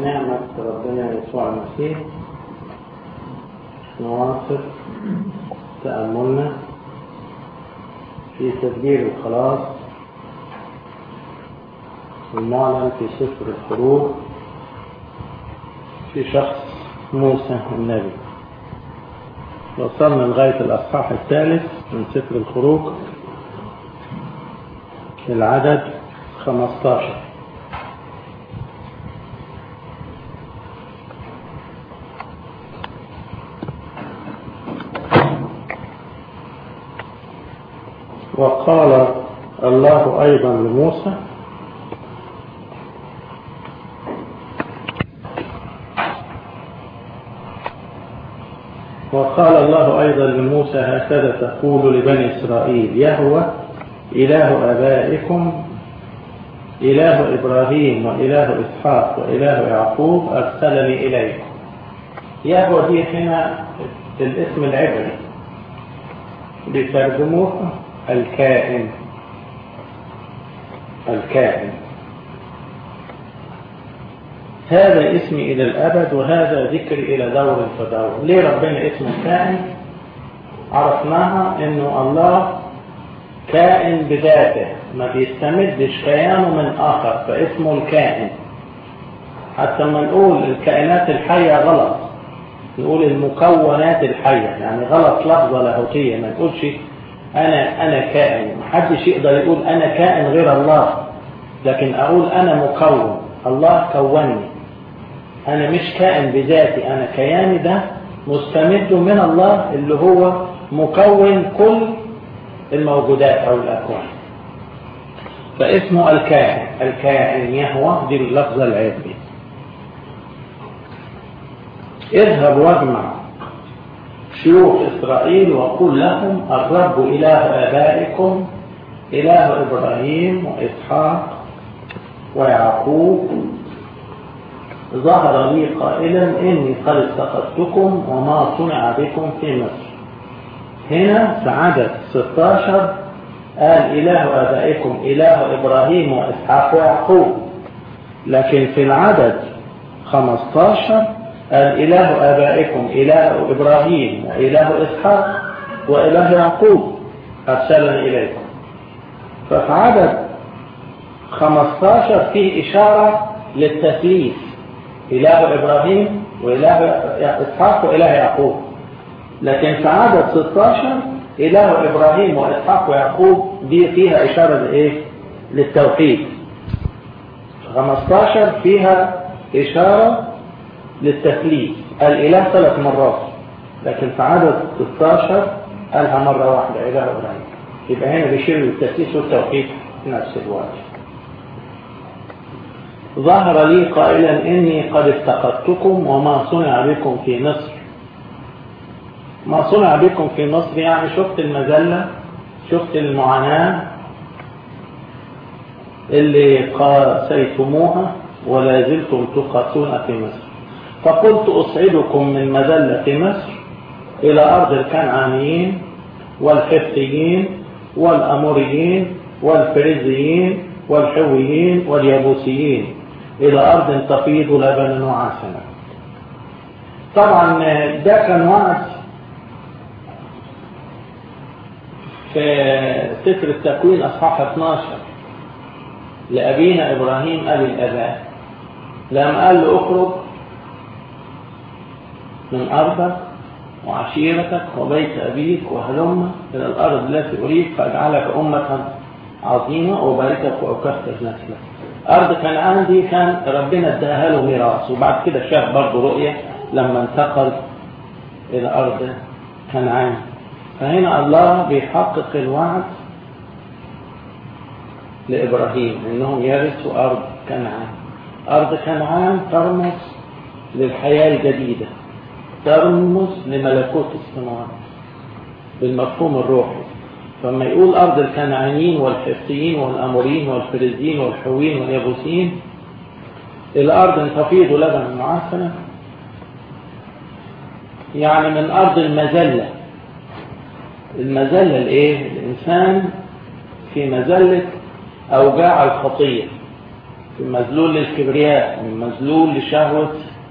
بنعمة ربنا يسوع المسيح نواصل تأملنا في تدبير الخلاص المعلن في سفر الخروج في شخص موسى النبي وصلنا لغاية الأصحاح الثالث من سفر الخروج العدد 15 وقال الله أيضا لموسى وقال الله أيضا لموسى هكذا تقول لبني إسرائيل يهوى إله آبائكم إله إبراهيم وإله إسحاق وإله يعقوب أرسلني إليكم يهوى دي هنا الاسم العبري بيترجموه الكائن الكائن هذا اسمي إلى الأبد وهذا ذكري إلى دور فدور ليه ربنا اسمه كائن عرفناها إنه الله كائن بذاته ما بيستمدش كيانه من آخر فاسمه الكائن حتى لما نقول الكائنات الحية غلط نقول المكونات الحية يعني غلط لفظة لاهوتية ما نقولش أنا أنا كائن محدش يقدر يقول أنا كائن غير الله لكن أقول أنا مكون الله كونني أنا مش كائن بذاتي أنا كياني ده مستمد من الله اللي هو مكون كل الموجودات أو الأكوان فاسمه الكائن الكائن يهوى دي اللفظة العربية اذهب واجمع شيوخ إسرائيل وقل لهم الرب إله آبائكم إله إبراهيم وإسحاق ويعقوب ظهر لي قائلا إني قد استقدتكم وما صنع بكم في مصر هنا في عدد 16 قال إله آبائكم إله إبراهيم وإسحاق ويعقوب لكن في العدد 15 قال إله آبائكم إله إبراهيم وإله إسحاق وإله يعقوب أرسلني إليكم ففي عدد 15 فيه إشارة للتثليث إله إبراهيم وإله إسحاق وإله يعقوب لكن في عدد 16 إله إبراهيم وإسحاق ويعقوب دي فيها إشارة لإيه؟ للتوحيد 15 فيها إشارة للتثليث الإله ثلاث مرات لكن في عدد 16 قالها مرة واحدة إله إبراهيم يبقى هنا بيشير للتثليث والتوحيد في نفس الوقت ظهر لي قائلا إني قد افتقدتكم وما صنع بكم في مصر ما صنع بكم في مصر يعني شفت المذلة شفت المعاناة اللي قاسيتموها ولا زلتم تقاسون في مصر فقلت أصعدكم من مذلة مصر إلى أرض الكنعانيين والحفتيين والأموريين والفريزيين والحويين واليابوسيين إلى أرض تفيض لبنا وعسلا طبعا ده كان وعد في سفر التكوين أصحاح 12 لأبينا إبراهيم أبي الآباء لما قال له اخرج من أرضك وعشيرتك وبيت أبيك وهلم إلى الأرض التي أريد فأجعلك أمة عظيمة وباركك وأكثر نسلك أرض كنعان دي كان ربنا اداها له ميراث وبعد كده شاف برضه رؤية لما انتقل إلى أرض كنعان فهنا الله بيحقق الوعد لإبراهيم إنهم يرثوا أرض كنعان أرض كنعان ترمز للحياة الجديدة ترمز لملكوت السماوات بالمفهوم الروحي فلما يقول أرض الكنعانيين والحفتيين والأموريين والفريزيين والحويين واليابوسيين الأرض تفيض لبنا معسلا يعني من أرض المذلة المذلة الإيه؟ الإنسان في مذلة أوجاع الخطية مذلول للكبرياء مذلول لشهوة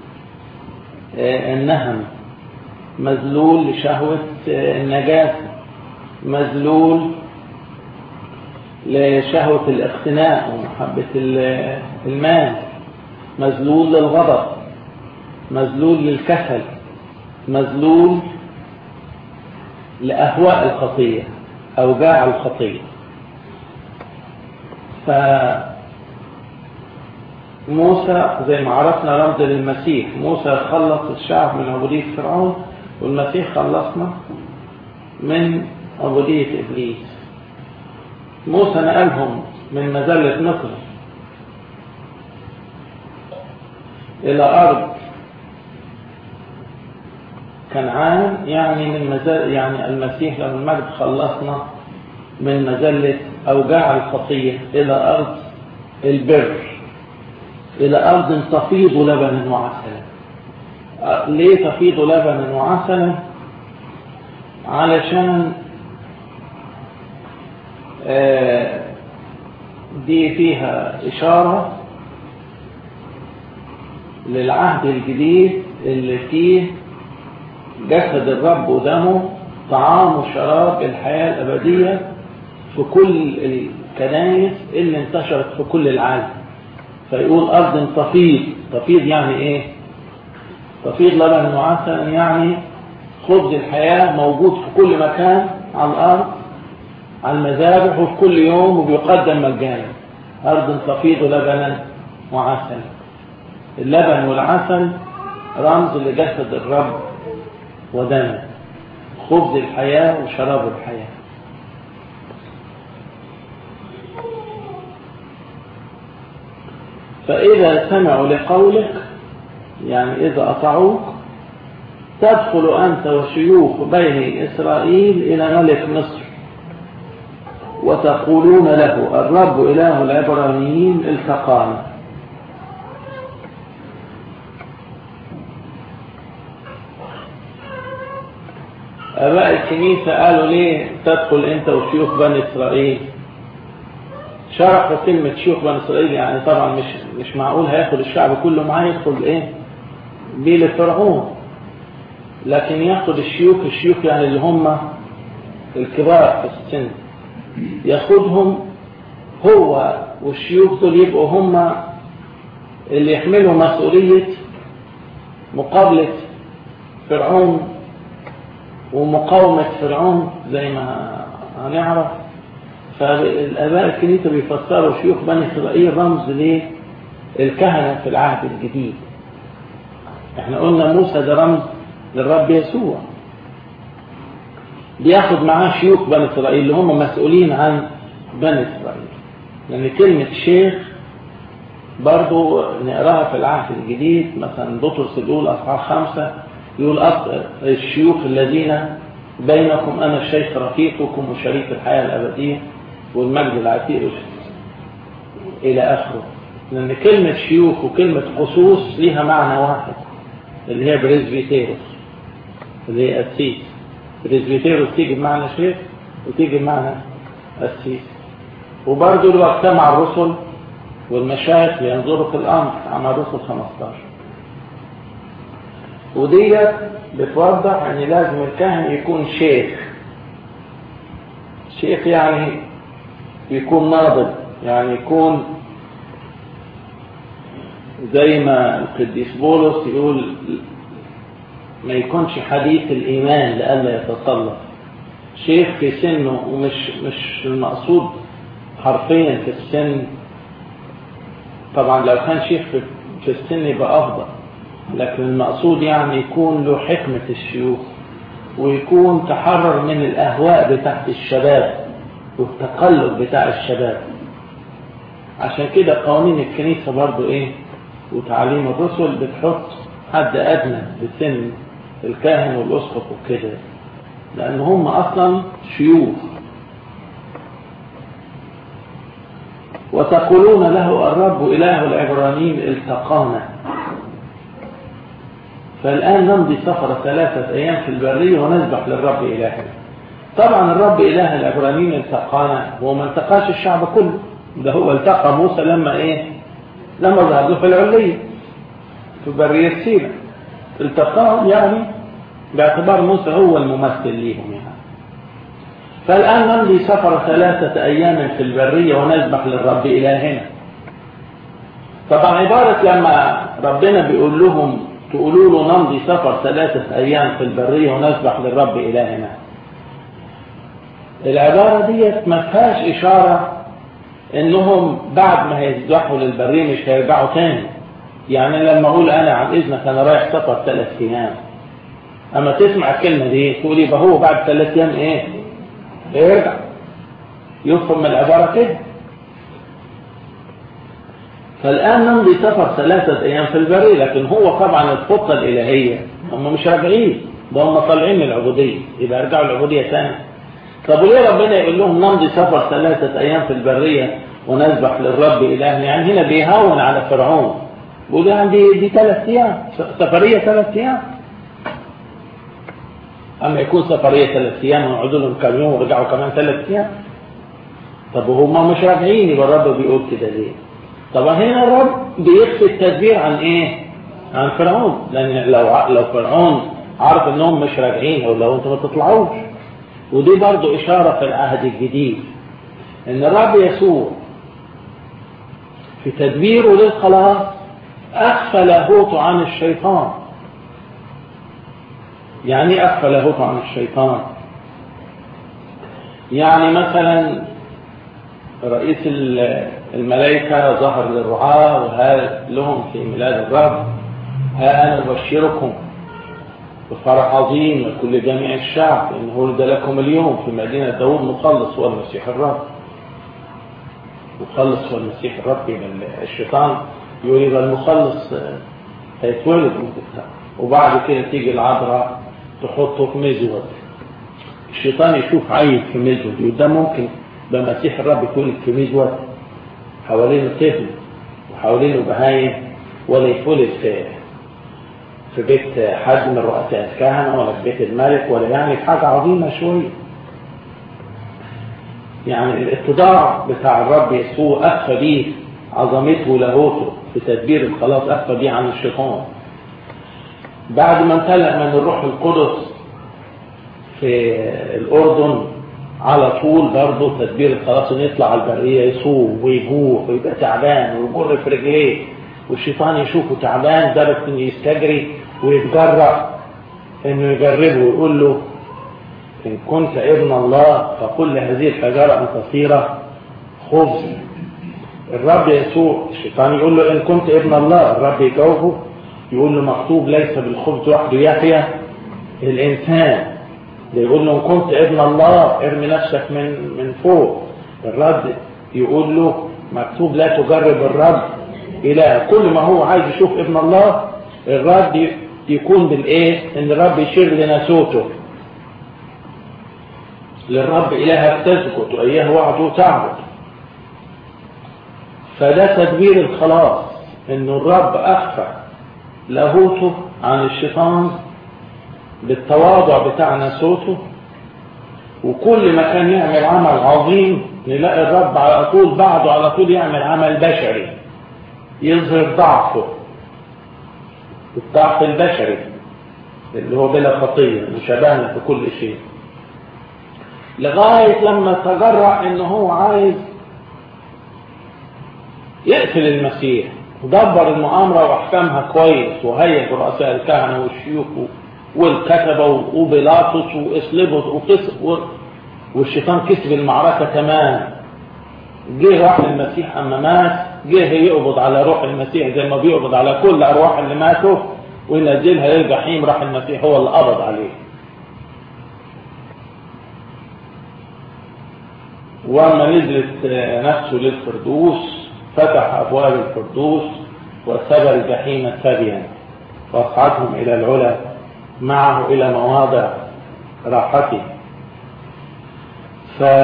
النهم مذلول لشهوة النجاسة مذلول لشهوة الاقتناء ومحبة المال مذلول للغضب مذلول للكسل مذلول لأهواء الخطية أوجاع الخطية فموسى زي ما عرفنا رمز للمسيح موسى خلص الشعب من عبودية فرعون والمسيح خلصنا من عبودية إبليس موسى نقلهم من مذلة مصر إلى أرض كنعان يعني من مزل يعني المسيح لما المجد خلصنا من مذلة أوجاع الخطية إلى أرض البر إلى أرض تفيض لبنا وعسلا ليه تفيض لبنا وعسلا علشان دي فيها إشارة للعهد الجديد اللي فيه جسد الرب ودمه طعام وشراب الحياة الأبدية في كل الكنائس اللي انتشرت في كل العالم فيقول أرض تفيض تفيض يعني إيه تفيض لبن وعسل يعني خبز الحياة موجود في كل مكان على الأرض على المذابح وفي كل يوم وبيقدم مجانا أرض تفيض لبنا وعسل اللبن والعسل رمز لجسد الرب ودمه خبز الحياة وشراب الحياة فإذا سمعوا لقولك يعني إذا أطعوك تدخل أنت وشيوخ بني إسرائيل إلى ملك مصر وتقولون له الرب إله العبرانيين التقانا أباء الكنيسة قالوا ليه تدخل أنت وشيوخ بني إسرائيل شرحوا كلمة شيوخ بني إسرائيل يعني طبعا مش مش معقول هياخد الشعب كله معاه يدخل إيه بيه لفرعون لكن ياخد الشيوخ الشيوخ يعني اللي هم الكبار في السن ياخدهم هو والشيوخ دول يبقوا هم اللي يحملوا مسؤولية مقابلة فرعون ومقاومة فرعون زي ما هنعرف فالآباء الكنيسة بيفسروا شيوخ بني إسرائيل رمز للكهنة في العهد الجديد احنا قلنا موسى ده رمز للرب يسوع بياخد معاه شيوخ بني إسرائيل اللي هم مسؤولين عن بني إسرائيل لأن كلمة شيخ برضو نقراها في العهد الجديد مثلا بطرس الأول أصحاح خمسة يقول الشيوخ الذين بينكم أنا الشيخ رفيقكم وشريك الحياة الأبدية والمجد العتيق إلى آخره لأن كلمة شيوخ وكلمة خصوص ليها معنى واحد اللي هي بريزبيتيروس اللي هي أسيس بريزبيتيروس تيجي بمعنى شيخ وتيجي بمعنى أسيس وبرضه لو اجتمع الرسل والمشايخ ينظروا في الأمر عمل الرسل 15 وديت بتوضح ان لازم الكاهن يكون شيخ شيخ يعني يكون ناضج يعني يكون زي ما القديس بولس يقول ما يكونش حديث الإيمان لألا يتطلب شيخ في سنه ومش مش المقصود حرفيا في السن طبعا لو كان شيخ في السن يبقى أفضل لكن المقصود يعني يكون له حكمة الشيوخ ويكون تحرر من الأهواء بتاعت الشباب والتقلب بتاع الشباب عشان كده قوانين الكنيسة برضو ايه وتعليم الرسل بتحط حد أدنى لسن الكاهن والأسقف وكده لأن هم أصلا شيوخ وتقولون له الرب إله العبرانيين التقانا فالآن نمضي سفر ثلاثة أيام في البرية ونذبح للرب إلهنا طبعا الرب إله العبرانيين التقانا هو ما التقاش الشعب كله ده هو التقى موسى لما إيه لما ظهر له في العلية في برية سينا التقاهم يعني باعتبار موسى هو الممثل ليهم يعني فالآن نمضي سفر ثلاثة أيام في البرية ونذبح للرب إلهنا طبعا عبارة لما ربنا بيقول لهم تقولوا له نمضي سفر ثلاثة أيام في البرية ونذبح للرب إلهنا العبارة ديت ما فيهاش إشارة إنهم بعد ما هيذبحوا للبرية مش هيرجعوا تاني يعني لما أقول أنا عن إذنك أنا رايح سفر ثلاث أيام أما تسمع الكلمة دي تقول يبقى هو بعد ثلاث أيام إيه؟ يرجع يفهم من العبارة كده فالآن نمضي سفر ثلاثة أيام في البرية لكن هو طبعا الخطة الإلهية هم مش راجعين ده هم طالعين من العبودية يبقى يرجعوا العبودية ثاني طب وليه ربنا يقول لهم نمضي سفر ثلاثة أيام في البرية ونذبح للرب إلهنا يعني هنا بيهون على فرعون بيقول يعني دي دي ثلاث أيام سفرية ثلاث أيام أما يكون سفرية ثلاث أيام ويقعدوا لهم كم يوم ورجعوا كمان ثلاث أيام طب وهم مش راجعين يبقى الرب بيقول كده ليه؟ طبعا هنا الرب بيخفي التدبير عن ايه؟ عن فرعون لان لو لو فرعون عارف انهم مش راجعين او لو انتم ما تطلعوش ودي برضو اشاره في العهد الجديد ان الرب يسوع في تدبيره للخلاص اخفى لاهوته عن الشيطان يعني ايه اخفى لاهوته عن الشيطان يعني مثلا رئيس الملائكة ظهر للرعاة وهذا لهم في ميلاد الرب ها أنا أبشركم بفرح عظيم لكل جميع الشعب إنه ولد لكم اليوم في مدينة داود مخلص هو المسيح الرب مخلص هو المسيح الرب يبقى الشيطان يقول يبقى المخلص هيتولد وبعد كده تيجي العذراء تحطه في مزود الشيطان يشوف عيل في مزود يقول ده ممكن ده مسيح الرب يكون في مزود حوالينه طفل وحوالينه بهايم ولا يتولد في في بيت حد من رؤساء الكهنة ولا في بيت الملك ولا يعني في حاجة عظيمة شوية يعني الاتضاع بتاع الرب يسوع أخفى بيه عظمته ولاهوته في تدبير الخلاص أخفى بيه عن الشيطان بعد ما امتلأ من الروح القدس في الأردن على طول برضه تدبير الخلاص انه يطلع على البريه يصوم ويجوع ويبقى تعبان ويجر في رجليه والشيطان يشوفه تعبان لدرجه انه يستجري ويتجرأ انه يجربه ويقول له ان كنت ابن الله فقل لهذه الحجاره ان تصير خبز الرب يسوع الشيطان يقول له ان كنت ابن الله الرب يجاوبه يقول له مكتوب ليس بالخبز وحده يحيى الانسان يقول له ان كنت ابن الله ارمي نفسك من من فوق الرب يقول له مكتوب لا تجرب الرب إله كل ما هو عايز يشوف ابن الله الرب يكون بالايه ان الرب يشير لناسوته للرب إلهك تسجد وإياه وعده تعبد فده تدبير الخلاص ان الرب أخفى لاهوته عن الشيطان بالتواضع بتاع ناسوته وكل ما كان يعمل عمل عظيم نلاقي الرب على طول بعده على طول يعمل عمل بشري يظهر ضعفه الضعف البشري اللي هو بلا خطية مشابهنا في كل شيء لغاية لما تجرأ ان هو عايز يقتل المسيح ودبر المؤامرة واحكامها كويس وهيئ رؤساء الكهنة والشيوخ والكتبة وبيلاطس واسلبس وقس والشيطان كسب المعركة تمام جه راح المسيح اما مات جه يقبض على روح المسيح زي ما بيقبض على كل ارواح اللي ماتوا وينزلها للجحيم راح المسيح هو اللي قبض عليه واما نزلت نفسه للفردوس فتح ابواب الفردوس وسبى الجحيم سبيا واصعدهم الى العلا معه الى مواضع راحته ف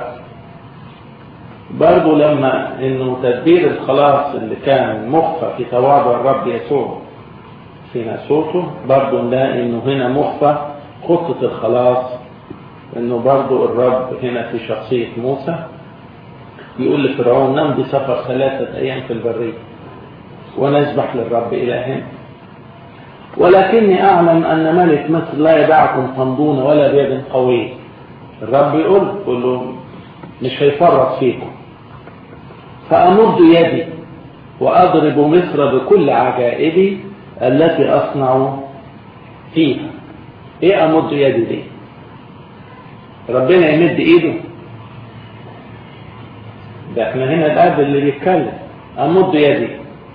برضه لما انه تدبير الخلاص اللي كان مخفى في تواضع الرب يسوع في ناسوته برضه نلاقي انه هنا مخفى خطة الخلاص انه برضه الرب هنا في شخصية موسى يقول لفرعون نم بسفر ثلاثة ايام في البرية ونسبح للرب إلهنا ولكني أعلم أن ملك مصر لا يدعكم تمضون ولا بيد قوية الرب يقول يقول له مش هيفرط فيكم فأمد يدي وأضرب مصر بكل عجائبي التي أصنع فيها إيه أمد يدي دي ربنا يمد إيده ده احنا هنا الأب اللي بيتكلم أمد يدي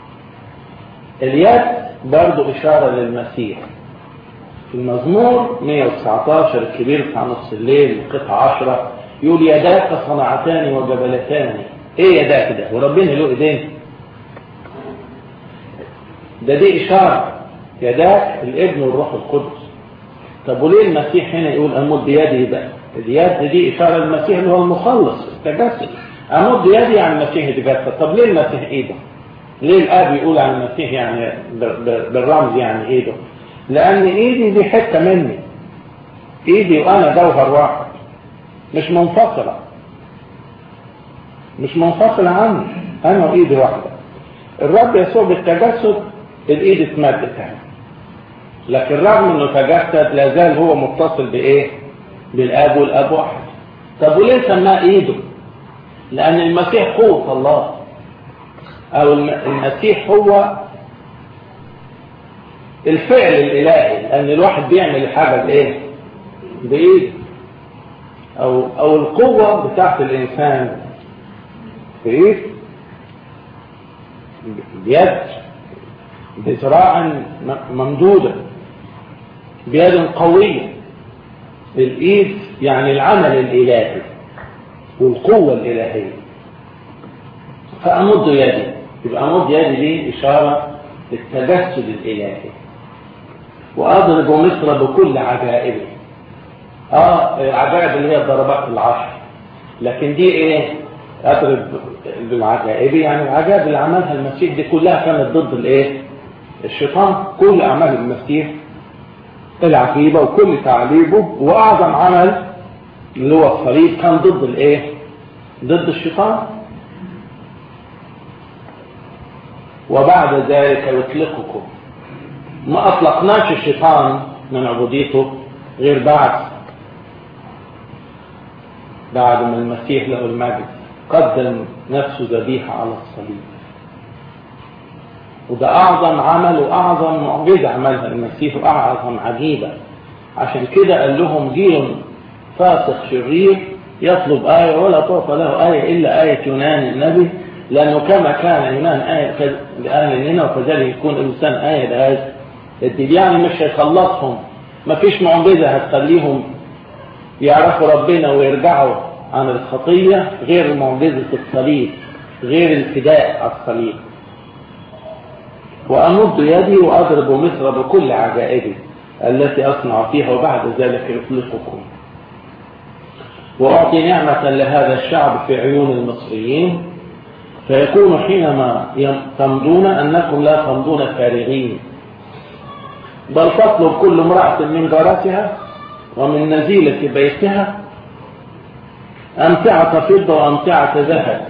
اليد برضو إشارة للمسيح في المزمور 119 الكبير بتاع نص الليل قطعة 10 يقول يداك صنعتان وجبلتان ايه يداك ده وربنا له ايدين ده دي اشاره يداك الابن والروح القدس طب وليه المسيح هنا يقول امد يدي بقى اليد دي اشاره للمسيح اللي هو المخلص التجسد امد يدي يعني المسيح يتجسد طب ليه المسيح ايده ليه الاب يقول عن المسيح يعني بالرمز يعني ايده لان ايدي دي حته مني ايدي وانا جوهر واحد مش منفصله مش منفصلة عني أنا وإيدي واحدة الرب يسوع بالتجسد الإيد اتمدت اهي لكن رغم إنه تجسد لا زال هو متصل بإيه؟ بالآب والآب واحد طب وليه سماه إيده؟ لأن المسيح قوة الله أو المسيح هو الفعل الإلهي لأن الواحد بيعمل الحاجة بإيه؟ بإيده أو أو القوة بتاعت الإنسان بإيه؟ بيد بذراع ممدودة بيد قوية الإيد يعني العمل الإلهي والقوة الإلهية فأمد يدي يبقى أمد يدي دي إشارة للتجسد الإلهي وأضرب مصر بكل عجائبه اه العجائب اللي هي الضربات العشر لكن دي ايه اضرب بالعجائب يعني العجائب اللي عملها المسيح دي كلها كانت ضد الايه الشيطان كل اعمال المسيح العجيبه وكل تعليبه واعظم عمل اللي هو الصليب كان ضد الايه ضد الشيطان وبعد ذلك يطلقكم ما اطلقناش الشيطان من عبوديته غير بعد بعد ما المسيح له المجد قدم نفسه ذبيحة على الصليب وده أعظم عمل وأعظم معجزة عملها المسيح وأعظم عجيبة عشان كده قال لهم جيل فاسق شرير يطلب آية ولا تعطى له آية إلا آية يونان النبي لأنه كما كان يونان آية لأهل نينوى وكذلك يكون الإنسان آية لهذا الدين يعني مش هيخلصهم مفيش معجزة هتخليهم يعرفوا ربنا ويرجعوا عن الخطية غير معجزة الصليب غير الفداء على الصليب وأمد يدي وأضرب مصر بكل عجائبي التي أصنع فيها وبعد ذلك يطلقكم وأعطي نعمة لهذا الشعب في عيون المصريين فيكون حينما تمضون أنكم لا تمضون فارغين بل تطلب كل امرأة من جارتها ومن نزيلة بيتها أمتعة فضة وأمتعة ذهب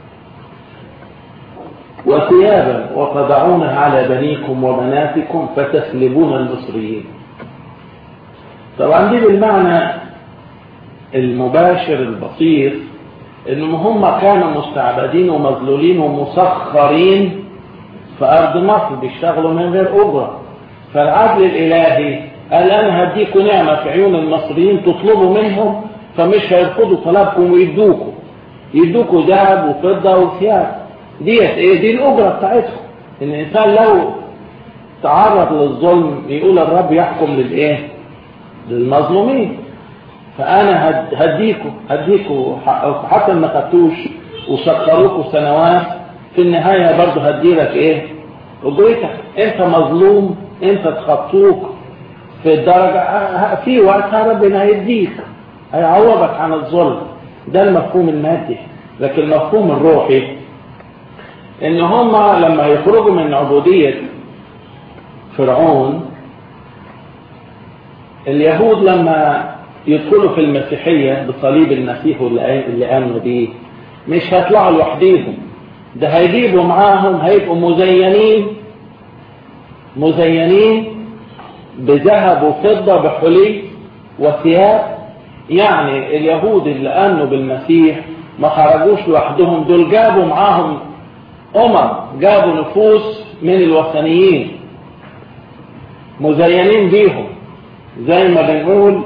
وثيابا وتضعونها على بنيكم وبناتكم فتسلبون المصريين طبعا دي بالمعنى المباشر البسيط انهم هم كانوا مستعبدين ومذلولين ومسخرين في ارض مصر بيشتغلوا من غير اجره فالعدل الالهي قال انا هديكم نعمه في عيون المصريين تطلبوا منهم فمش هيرفضوا طلبكم ويدوكم يدوكوا ذهب وفضه وثياب ديت ايه دي الاجره بتاعتهم ان الانسان لو تعرض للظلم يقول الرب يحكم للايه للمظلومين فانا هديكوا هديكوا حتى ما خدتوش وسكروكوا سنوات في النهايه برضه هديلك ايه اجرتك انت مظلوم انت تخطوك في الدرجه في وقت ربنا هيديك هيعوضك عن الظلم ده المفهوم المادي لكن المفهوم الروحي ان هم لما يخرجوا من عبودية فرعون اليهود لما يدخلوا في المسيحية بصليب المسيح اللي آمنوا بيه مش هيطلعوا لوحديهم ده هيجيبوا معاهم هيبقوا مزينين مزينين بذهب وفضة بحلي وثياب يعني اليهود اللي آمنوا بالمسيح ما خرجوش لوحدهم دول جابوا معاهم أمم جابوا نفوس من الوثنيين مزينين بيهم زي ما بنقول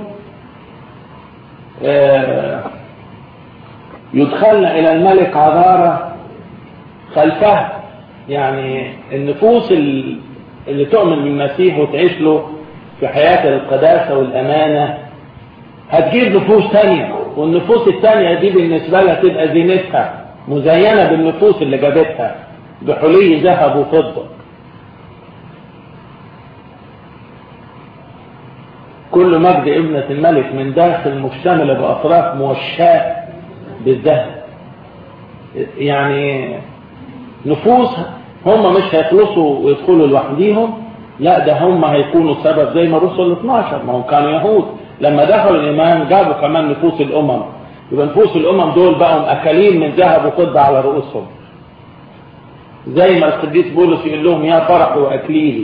آه يدخلنا إلى الملك عذارة خلفها يعني النفوس اللي تؤمن بالمسيح وتعيش له في حياة القداسة والأمانة هتجيب نفوس تانية والنفوس التانية دي بالنسبة لها تبقى زينتها مزينة بالنفوس اللي جابتها بحلي ذهب وفضة كل مجد ابنة الملك من داخل مشتملة بأطراف موشاة بالذهب يعني نفوس هم مش هيخلصوا ويدخلوا لوحديهم لا ده هم هيكونوا سبب زي ما الرسل ال 12 ما هم كانوا يهود لما دخلوا الايمان جابوا كمان نفوس الامم يبقى نفوس الامم دول بقوا اكلين من ذهب وفضه على رؤوسهم زي ما القديس بولس يقول لهم يا فرح واكليلي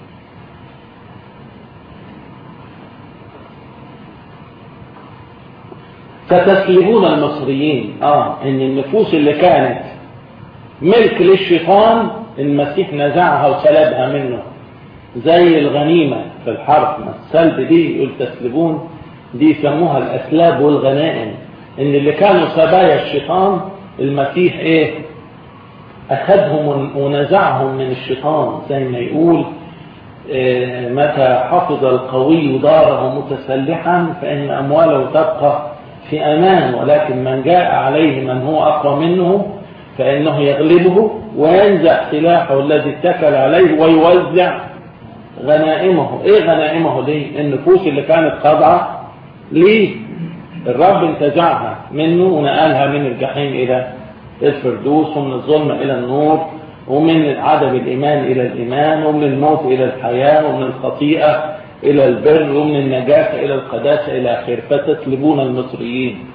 ستسلبون المصريين اه ان النفوس اللي كانت ملك للشيطان المسيح نزعها وسلبها منه زي الغنيمة في الحرب ما السلب دي يقول تسلبون دي يسموها الأسلاب والغنائم إن اللي كانوا سبايا الشيطان المسيح إيه أخذهم ونزعهم من الشيطان زي ما يقول إيه متى حفظ القوي داره متسلحا فإن أمواله تبقى في أمان ولكن من جاء عليه من هو أقوى منه فإنه يغلبه وينزع سلاحه الذي اتكل عليه ويوزع غنائمه ايه غنائمه دي النفوس اللي كانت خاضعة ليه الرب انتزعها منه ونقلها من الجحيم الى الفردوس ومن الظلم الى النور ومن عدم الايمان الى الايمان ومن الموت الى الحياة ومن الخطيئة الى البر ومن النجاسة الى القداسة الى اخره فتسلبون المصريين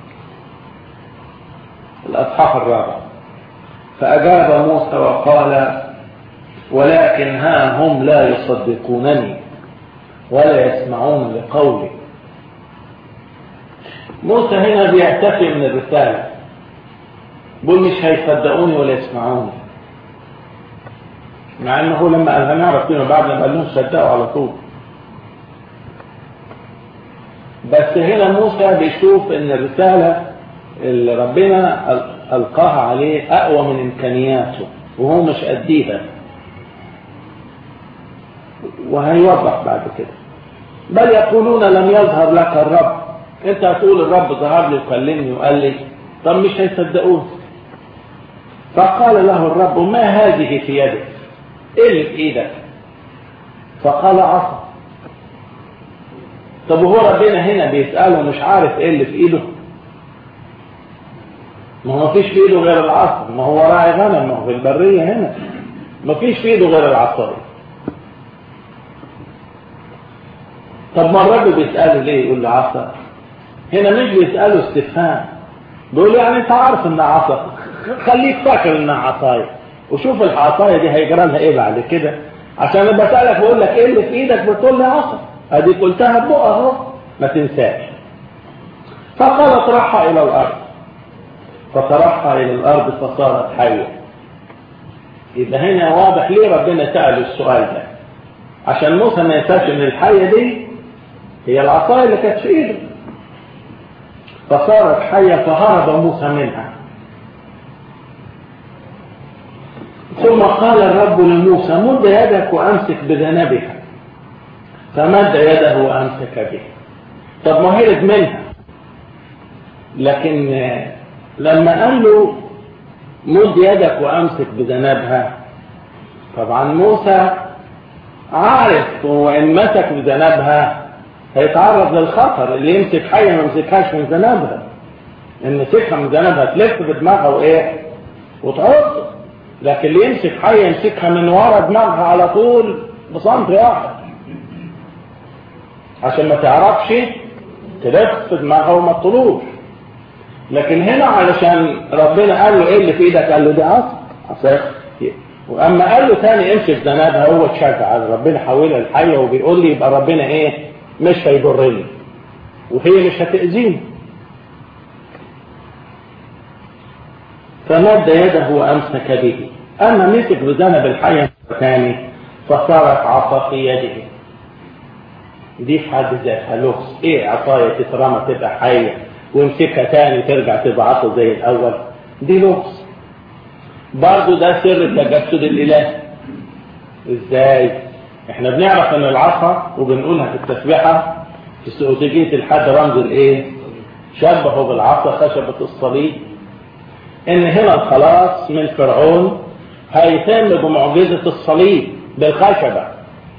الاصحاح الرابع فاجاب موسى وقال ولكن ها هم لا يصدقونني ولا يسمعون لقولي موسى هنا بيعتفي من الرسالة بيقول مش هيصدقوني ولا يسمعوني مع انه لما قال هنعرف فيما بعد لما قال لهم صدقوا على طول بس هنا موسى بيشوف ان الرسالة اللي ربنا ألقاها عليه أقوى من إمكانياته وهو مش قديها وهيوضح بعد كده بل يقولون لم يظهر لك الرب انت هتقول الرب ظهر لي وكلمني وقال لي طب مش هيصدقوه فقال له الرب ما هذه في يدك ايه اللي في ايدك فقال عصا طب وهو ربنا هنا بيسأله مش عارف ايه اللي في ايده ما هو مفيش في ايده غير العصا ما هو راعي غنم ما هو في البرية هنا مفيش في ايده غير العصاية طب ما الراجل بيسأله ليه يقول له عصا هنا مش بيسأله استفهام بيقول له يعني انت عارف انها عصا خليك فاكر انها عصاية وشوف العصاية دي هيجرى لها ايه بعد كده عشان انا بسألك بقول لك ايه اللي في ايدك بتقول لي عصا ادي قلتها بقى اهو ما تنساش فقال اطرحها الى الارض فطرحها الى الارض فصارت حية يبقى هنا واضح ليه ربنا سأل السؤال ده عشان موسى ما ينساش ان الحية دي هي العصاية اللي كانت في ايده فصارت حية فهرب موسى منها ثم قال الرب لموسى مد يدك وامسك بذنبها فمد يده وامسك به طب ما هرب منها لكن لما قال له مد يدك وامسك بذنبها طبعا موسى عارف وان مسك بذنبها هيتعرض للخطر اللي يمسك حية ما يمسكهاش من ذنبها ان مسكها من ذنبها تلف بدماغها وايه وتعض لكن اللي يمسك حية يمسكها من ورا دماغها على طول بسنتي واحد عشان ما تعرفش تلف دماغها وما تطلوش لكن هنا علشان ربنا قال له ايه اللي في ايدك قال له دي عصا عصاية واما قال له تاني امشي في ذنبها هو اتشجع ربنا حولها الحية وبيقول لي يبقى ربنا ايه مش هيضرني وهي مش هتأذيني فمد يده وامسك به اما مسك بذنب الحية ثاني فصارت عصا في يده دي في حد ذاتها لغز ايه عصاية تترمى تبقى حية ويمسكها تاني ترجع تبعته زي الاول دي لغز برضه ده سر التجسد الالهي ازاي احنا بنعرف ان العصا وبنقولها في التسبيحة في استراتيجية الحد رمز الايه شبهه بالعصا خشبة الصليب ان هنا الخلاص من فرعون هيتم بمعجزة الصليب بالخشبة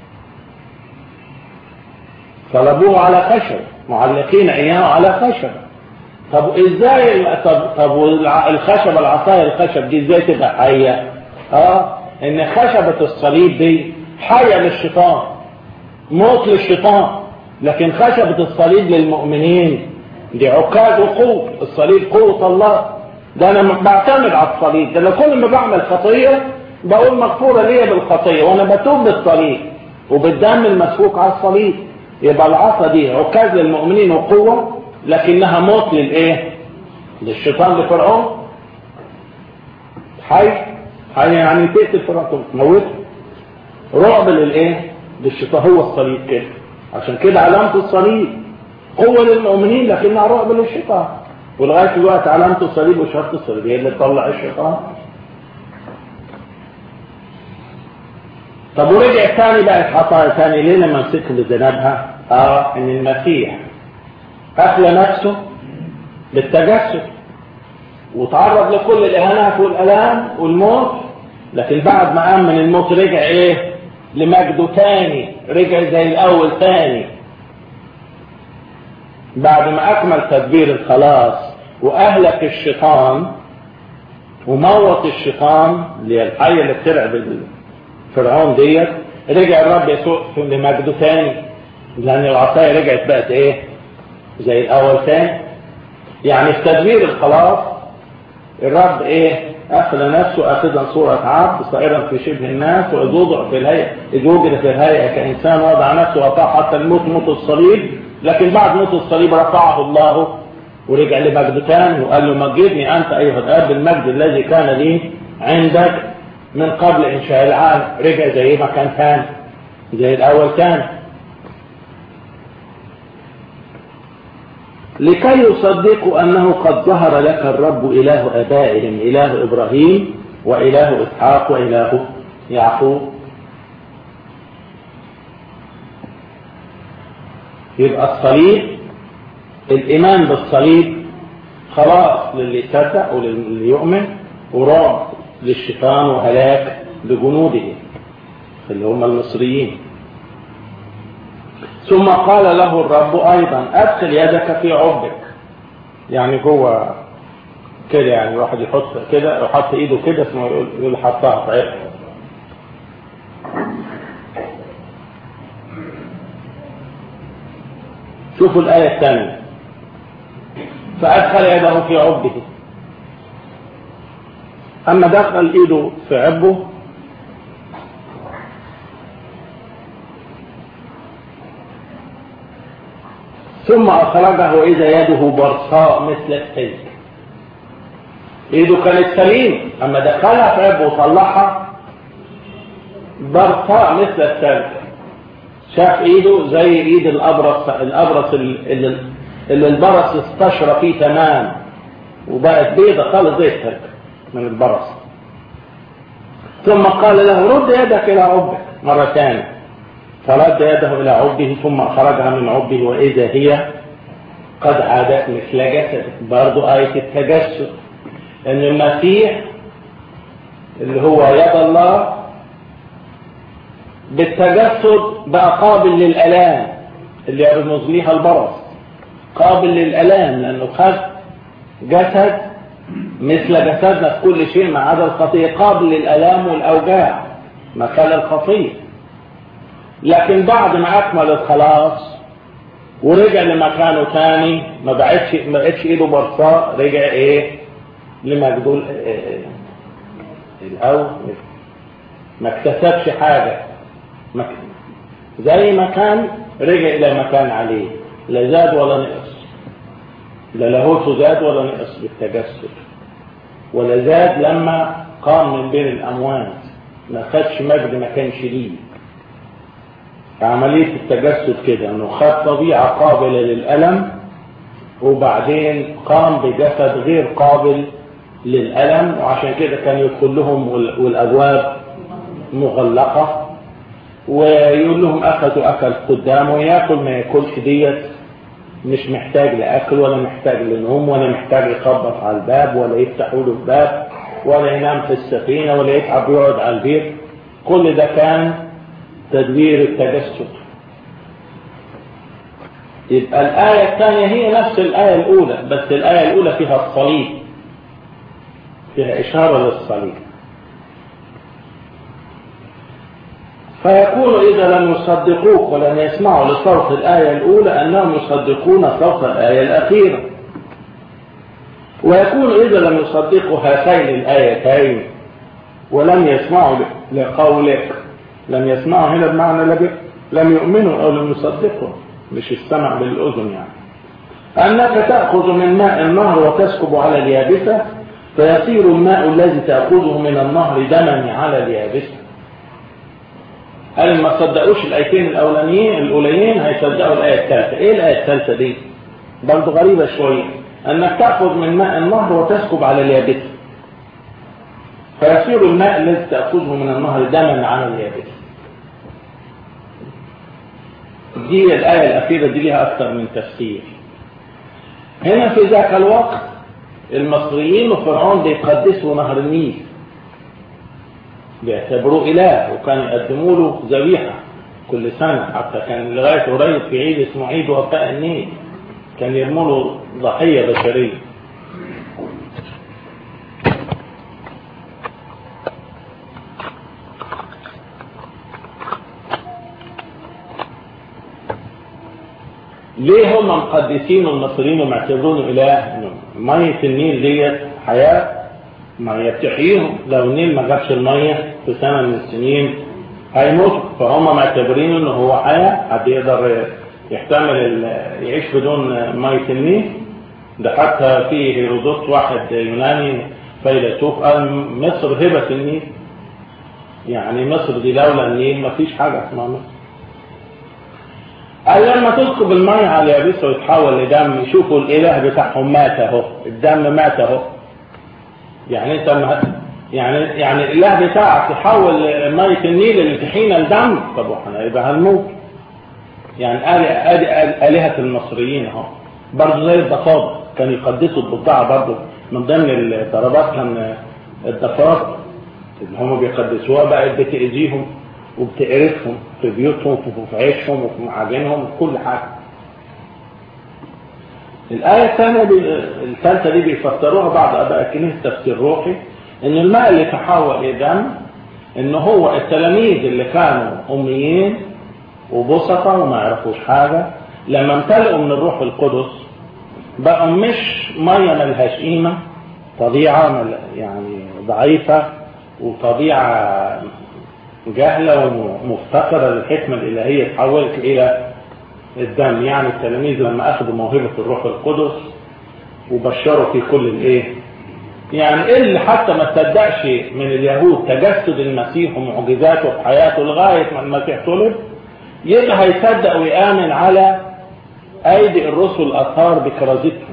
صلبوه على خشب معلقين اياه على خشبة طب ازاي طب, طب الخشبة العصاية الخشب دي ازاي تبقى حية اه ان خشبة الصليب دي حية للشيطان موت للشيطان لكن خشبة الصليب للمؤمنين دي عكاز وقوة الصليب قوة الله ده انا بعتمد على الصليب ده انا كل ما بعمل خطية بقول مغفورة ليا بالخطية وانا بتوب بالصليب وبالدم المسفوك على الصليب يبقى العصا دي عكاز للمؤمنين وقوة لكنها موت للايه للشيطان لفرعون حي حي يعني تقتل فرعون تموته رعب للايه للشيطان هو الصليب كده عشان كده علامة الصليب قوة للمؤمنين لكنها رعب للشيطان ولغاية دلوقتي علامة الصليب وشرط الصليب هي اللي تطلع الشيطان طب ورجع تاني بقت حطها تاني ليه لما مسك بذنبها اه ان المسيح أخلى نفسه بالتجسد وتعرض لكل الإهانات والألام والموت لكن بعد ما قام من الموت رجع إيه لمجده تاني رجع زي الأول تاني بعد ما أكمل تدبير الخلاص وأهلك الشيطان وموت الشيطان اللي هي الحية اللي بترعب فرعون ديت رجع الرب يسوع لمجده تاني لأن العصاية رجعت بقت إيه زي الاول تاني يعني في تدبير الخلاص الرب ايه اخذ نفسه اخذا صورة عبد صائرا في شبه الناس واذ وضع في الهيئة اذ وجد في الهيئة كانسان وضع نفسه وطاع حتى الموت موت الصليب لكن بعد موت الصليب رفعه الله ورجع لمجد تاني وقال له مجدني انت ايها الاب بالمجد الذي كان لي عندك من قبل انشاء العالم رجع زي ما كان تاني زي الاول تاني لكي يصدقوا أنه قد ظهر لك الرب إله أبائهم إله إبراهيم وإله إسحاق وإله يعقوب يبقى الصليب الإيمان بالصليب خلاص للي صدق وللي يؤمن ورعب للشيطان وهلاك لجنوده اللي هم المصريين ثم قال له الرب ايضا ادخل يدك في عبك يعني جوه كده يعني الواحد يحط كده يحط ايده كده ثم يقول يقول حطها في عبك شوفوا الآية الثانية فأدخل يده في عبه أما دخل إيده في عبه ثم أخرجه إذا يده برصاء مثل السلك إيده كانت سليم أما دخلها في عبه وطلعها برصاء مثل السلك شاف إيده زي إيد الأبرص الأبرص اللي, اللي البرص استشرى فيه تمام وبقت بيضة خالص زي السلك من البرص ثم قال له رد يدك إلى عبك مرة ثانية فرد يده إلى عبه ثم أخرجها من عبه وإذا هي قد عادت مثل جسد برضو آية التجسد أن المسيح اللي هو يد الله بالتجسد بقى قابل للألام اللي يرمز ليها البرص قابل للألام لأنه خد جسد مثل جسدنا في كل شيء ما عدا الخطية قابل للألام والأوجاع مكان الخطية لكن بعد ما أكمل الخلاص ورجع لمكانه تاني ما بقتش ما بقتش ايده برصاء رجع ايه لمجدول الأول ما اكتسبش حاجة ما زي ما كان رجع إلى ما كان عليه لا زاد ولا نقص لا لاهوته زاد ولا نقص بالتجسد ولا زاد لما قام من بين الأموات ما خدش مجد ما كانش ليه عملية التجسد كده انه خد طبيعة قابلة للألم وبعدين قام بجسد غير قابل للألم وعشان كده كان يدخل لهم والأبواب مغلقة ويقول لهم أخذوا أكل قدامه ياكل ما ياكلش ديت مش محتاج لأكل ولا محتاج لنوم ولا محتاج يخبط على الباب ولا يفتحوا له الباب ولا ينام في السفينة ولا يتعب يقعد على البيت كل ده كان تدوير التجسد يبقى الآية الثانية هي نفس الآية الأولى بس الآية الأولى فيها الصليب فيها إشارة للصليب فيكون إذا لم يصدقوك ولم يسمعوا لصوت الآية الأولى أنهم يصدقون صوت الآية الأخيرة ويكون إذا لم يصدقوا هاتين الآيتين ولم يسمعوا لقولك لم يسمعوا هنا بمعنى لم يؤمنوا أو لم يصدقوا مش السمع بالأذن يعني أنك تأخذ من ماء النهر وتسكب على اليابسة فيصير الماء الذي تأخذه من النهر دما على اليابسة قال ما صدقوش الآيتين الأولانيين الأوليين هيصدقوا الآية الثالثة إيه الآية الثالثة دي؟ برضه غريبة شوية أنك تأخذ من ماء النهر وتسكب على اليابسة فيصير الماء الذي تأخذه من النهر دما على اليابسة دي الآية الأخيرة دي لها أكثر من تفسير هنا في ذاك الوقت المصريين وفرعون بيقدسوا نهر النيل بيعتبروه إله وكان يقدموا له ذبيحة كل سنة حتى كان لغاية قريب في عيد اسمه عيد وفاء النيل كان يرموا له ضحية بشرية ليه هم مقدسين المصريين ومعتبرونه اله ميه النيل ديت حياه ميه بتحييهم لو النيل ما جابش الميه في سنه من السنين هيموتوا فهم معتبرين انه هو حياه حد يقدر يحتمل يعيش بدون ميه النيل ده حتى في هيرودوت واحد يوناني فيلسوف قال مصر هبه النيل يعني مصر دي لولا النيل ما فيش حاجه اسمها مصر قال لما تسكب المية على اليابسة ويتحول لدم يشوفوا الإله بتاعهم مات أهو الدم مات أهو يعني أنت ما يعني يعني الإله بتاعك يحول مية النيل اللي تحينا لدم طب واحنا يبقى هنموت يعني آل آل آلهة المصريين أهو برضه زي الضفادع كانوا يقدسوا الضفدعة برضه من ضمن الضربات كان الضفادع اللي هم بيقدسوها بقت بتأذيهم وبتقرفهم في بيوتهم وفي عيشهم وفي معاجنهم وفي كل حاجة الآية الثانية الثالثة دي بيفسروها بعض أباء الكنيسة تفسير روحي إن الماء اللي تحول إلى دم إن هو التلاميذ اللي كانوا أميين وبسطة وما يعرفوش حاجة لما امتلئوا من الروح القدس بقوا مش مية ملهاش قيمة طبيعة يعني ضعيفة وطبيعة جهلة ومفتقرة للحكمة الإلهية تحولت إلى الدم يعني التلاميذ لما أخذوا موهبة الروح القدس وبشروا في كل الإيه يعني اللي حتى ما تصدقش من اليهود تجسد المسيح ومعجزاته في حياته لغاية ما المسيح طلب يبقى هيصدق ويآمن على أيدي الرسل الأطهار بكرازتهم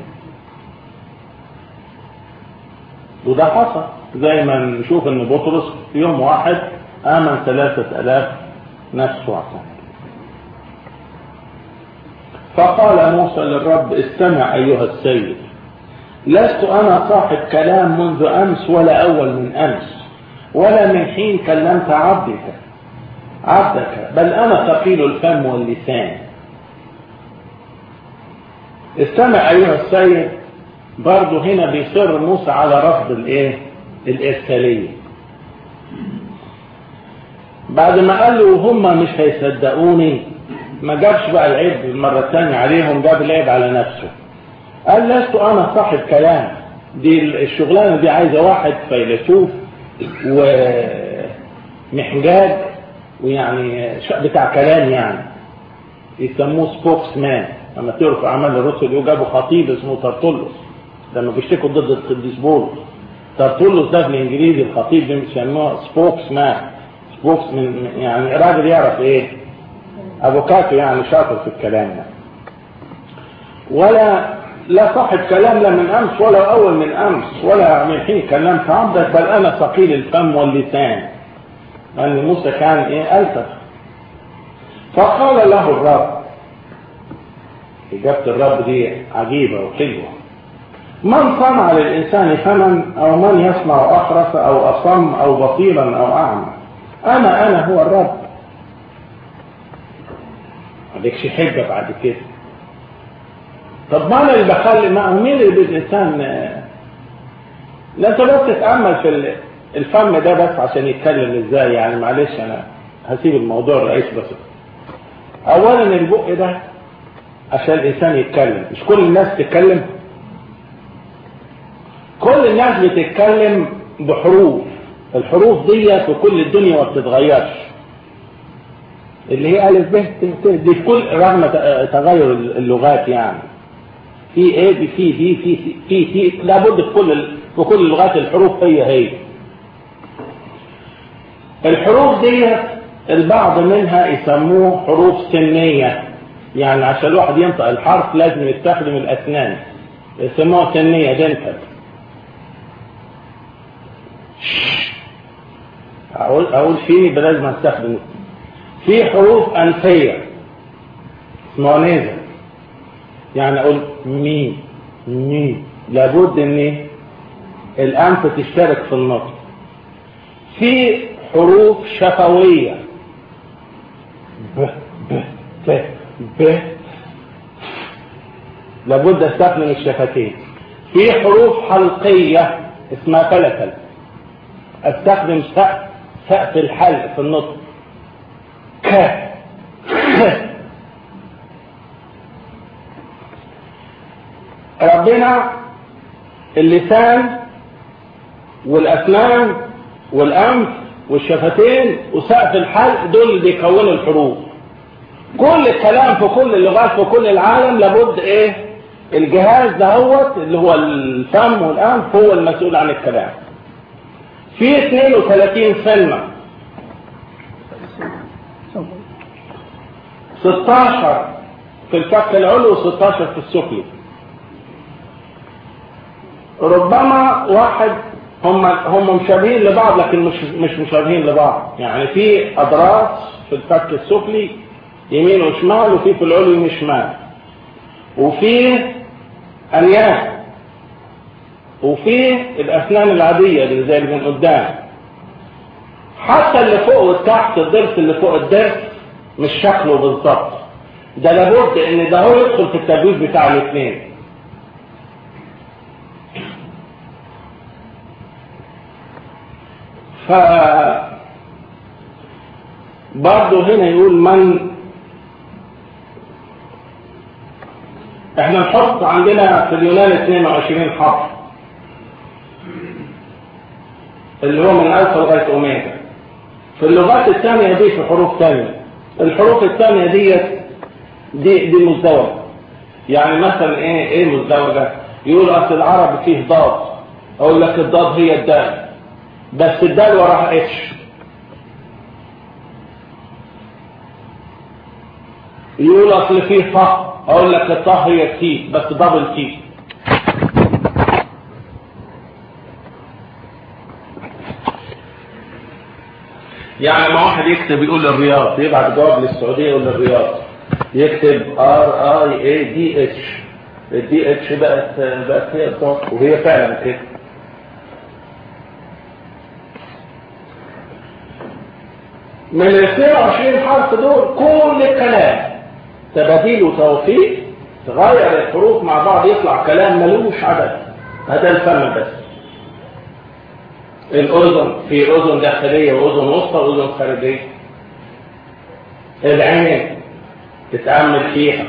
وده حصل زي ما نشوف ان بطرس في يوم واحد آمن ثلاثة ألاف نفس واحد فقال موسى للرب استمع أيها السيد لست أنا صاحب كلام منذ أمس ولا أول من أمس ولا من حين كلمت عبدك عبدك بل أنا ثقيل الفم واللسان استمع أيها السيد برضه هنا بيصر موسى على رفض الايه الإرسالية بعد ما قال له هم مش هيصدقوني ما جابش بقى العيب المرة الثانية عليهم جاب العيب على نفسه قال لست أنا صاحب كلام دي الشغلانة دي عايزة واحد فيلسوف ومحجاج ويعني بتاع كلام يعني يسموه سبوكس مان لما تقروا في اعمال الرسل يجابوا خطيب اسمه ترطلس لما بيشتكوا ضد القديس بولس ترطلس ده بالانجليزي الخطيب ده بيسموه سبوكس مان سبوكس من يعني راجل يعرف ايه افوكاتو يعني شاطر في الكلام يعني. ولا لا صاحب كلام لا من امس ولا اول من امس ولا من حين كلمت عبدك بل انا ثقيل الفم واللسان لان موسى كان ايه الفت فقال له الرب اجابه الرب دي عجيبه وحلوه من صنع للانسان فما او من يصنع اخرس او اصم او بصيرا او اعمى انا انا هو الرب عليكش حجه بعد كده طب ما انا اللي بخلي ما هو مين اللي بالانسان لا انت بس تتامل في الفم ده بس عشان يتكلم ازاي يعني معلش انا هسيب الموضوع الرئيس بس اولا البق ده عشان الانسان يتكلم مش كل الناس تتكلم كل الناس بتتكلم بحروف الحروف دي في كل الدنيا ما بتتغيرش اللي هي الف ب دي في كل رغم تغير اللغات يعني في ايه في في في في في في لابد في كل في كل اللغات الحروف هي هي الحروف دي البعض منها يسموه حروف سنية يعني عشان الواحد ينطق الحرف لازم يستخدم الأسنان يسموها سنية دنتال أقول أقول فيه لازم أستخدم في حروف أنفية اسمها نيزل يعني أقول مي مي لابد إن الأنف تشترك في النطق في حروف شفوية ب ب ت ب لابد استخدم الشفتين في حروف حلقية اسمها فلفل استخدم سقف سقف الحلق في النطق ك ربنا اللسان والاسنان والانف والشفتين وسقف الحلق دول اللي بيكونوا الحروف كل الكلام في كل اللغات في كل العالم لابد ايه الجهاز دهوت اللي هو الفم والانف هو المسؤول عن الكلام في 32 سنة 16 في الفك العلوي و16 في السفلي ربما واحد هم هم مشابهين لبعض لكن مش مش مشابهين لبعض يعني في اضراس في الفك السفلي يمين وشمال وفي في العلوي يمين شمال وفي انياب وفي الاسنان العاديه اللي زي اللي من قدام حتى اللي فوق والتحت الضرس اللي فوق الضرس مش شكله بالظبط ده لابد ان ده هو يدخل في التجويز بتاع الاثنين ف برضه هنا يقول من احنا نحط عندنا في اليونان 22 حرف اللي هو من الفا لغايه اوميجا في اللغات الثانيه دي في حروف ثانيه الحروف الثانيه ديت دي دي مزدوجه يعني مثلا ايه ايه مزدوجه يقول اصل العربي فيه ضاد اقول لك الضاد هي الدال بس الدال وراها اتش يقول اصل فيه ط اقول لك الط هي تي بس دبل تي يعني ما واحد يكتب يقول الرياض يبعت جواب للسعوديه يقول الرياض يكتب ار اي اي دي اتش الدي اتش بقت بقت هي الضغط وهي فعلا كده من ال 22 حرف دول كل الكلام تباديل وتوفيق تغير الحروف مع بعض يطلع كلام ملوش عدد هذا الفم بس الأذن في أذن داخلية وأذن وسطى وأذن خارجية العين تتأمل فيها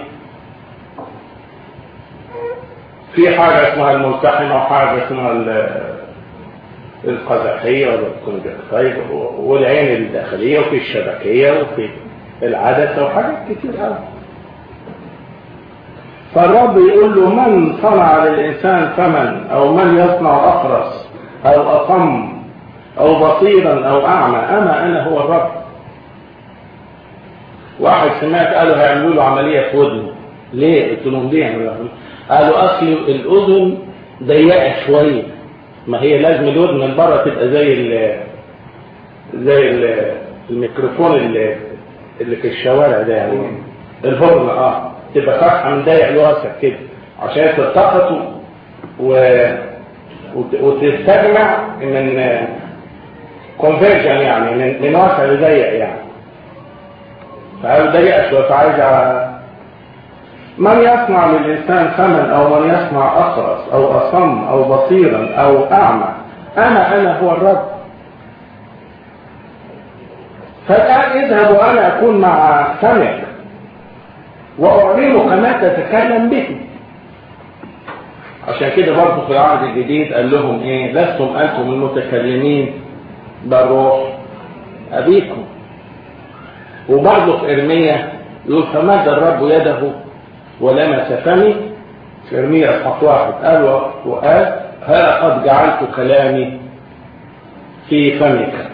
في حاجة اسمها الملتحمة وحاجة اسمها القزحية والكونجكتيف والعين الداخلية وفي الشبكية وفي العدسة وحاجات كتير قوي فالرب يقول له من صنع للإنسان فمن أو من يصنع أخرس أو أصم أو بصيرا أو أعمى أما أنا هو الرب واحد سمعت قالوا هيعملوا له عملية في ودنه ليه؟ قلت لهم ليه يعملوا قالوا أصل الأذن ضيقة شوية ما هي لازم الودن من بره تبقى زي ال زي ال الميكروفون اللي, اللي في الشوارع ده يعني الهرن اه تبقى فتحه من ضيق لواسع كده عشان تلتقط و... وت... وتستجمع من كونفرجن يعني من, من واسع لضيق يعني فقالوا ضيقه شويه فعايز من يصنع للإنسان فمن أو من يصنع أخرس أو أصم أو بصيرا أو أعمى أنا أنا هو الرب فالآن اذهب وأنا أكون مع سمك وأعلمك ما تتكلم به عشان كده برضه في العهد الجديد قال لهم ايه لستم انتم المتكلمين بل روح ابيكم وبرضه في ارميا يقول فمد الرب يده ولمس فمي في ارميا اصحاح واحد قال وقال ها قد جعلت كلامي في فمك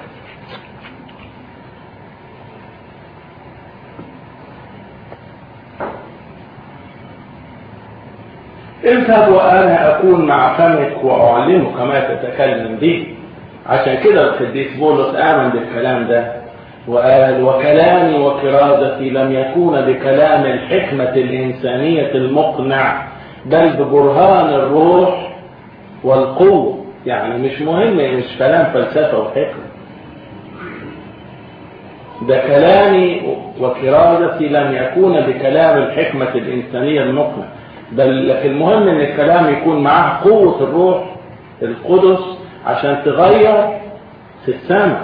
اذهب وانا اكون مع فمك واعلمك ما تتكلم به عشان كده القديس بولس امن بالكلام ده وقال وكلامي وكرازتي لم يكون بكلام الحكمة الإنسانية المقنع بل ببرهان الروح والقوة يعني مش مهم مش كلام فلسفة وحكمة ده كلامي وكرازتي لم يكون بكلام الحكمة الإنسانية المقنع بل لكن المهم ان الكلام يكون معاه قوة الروح القدس عشان تغير في السمع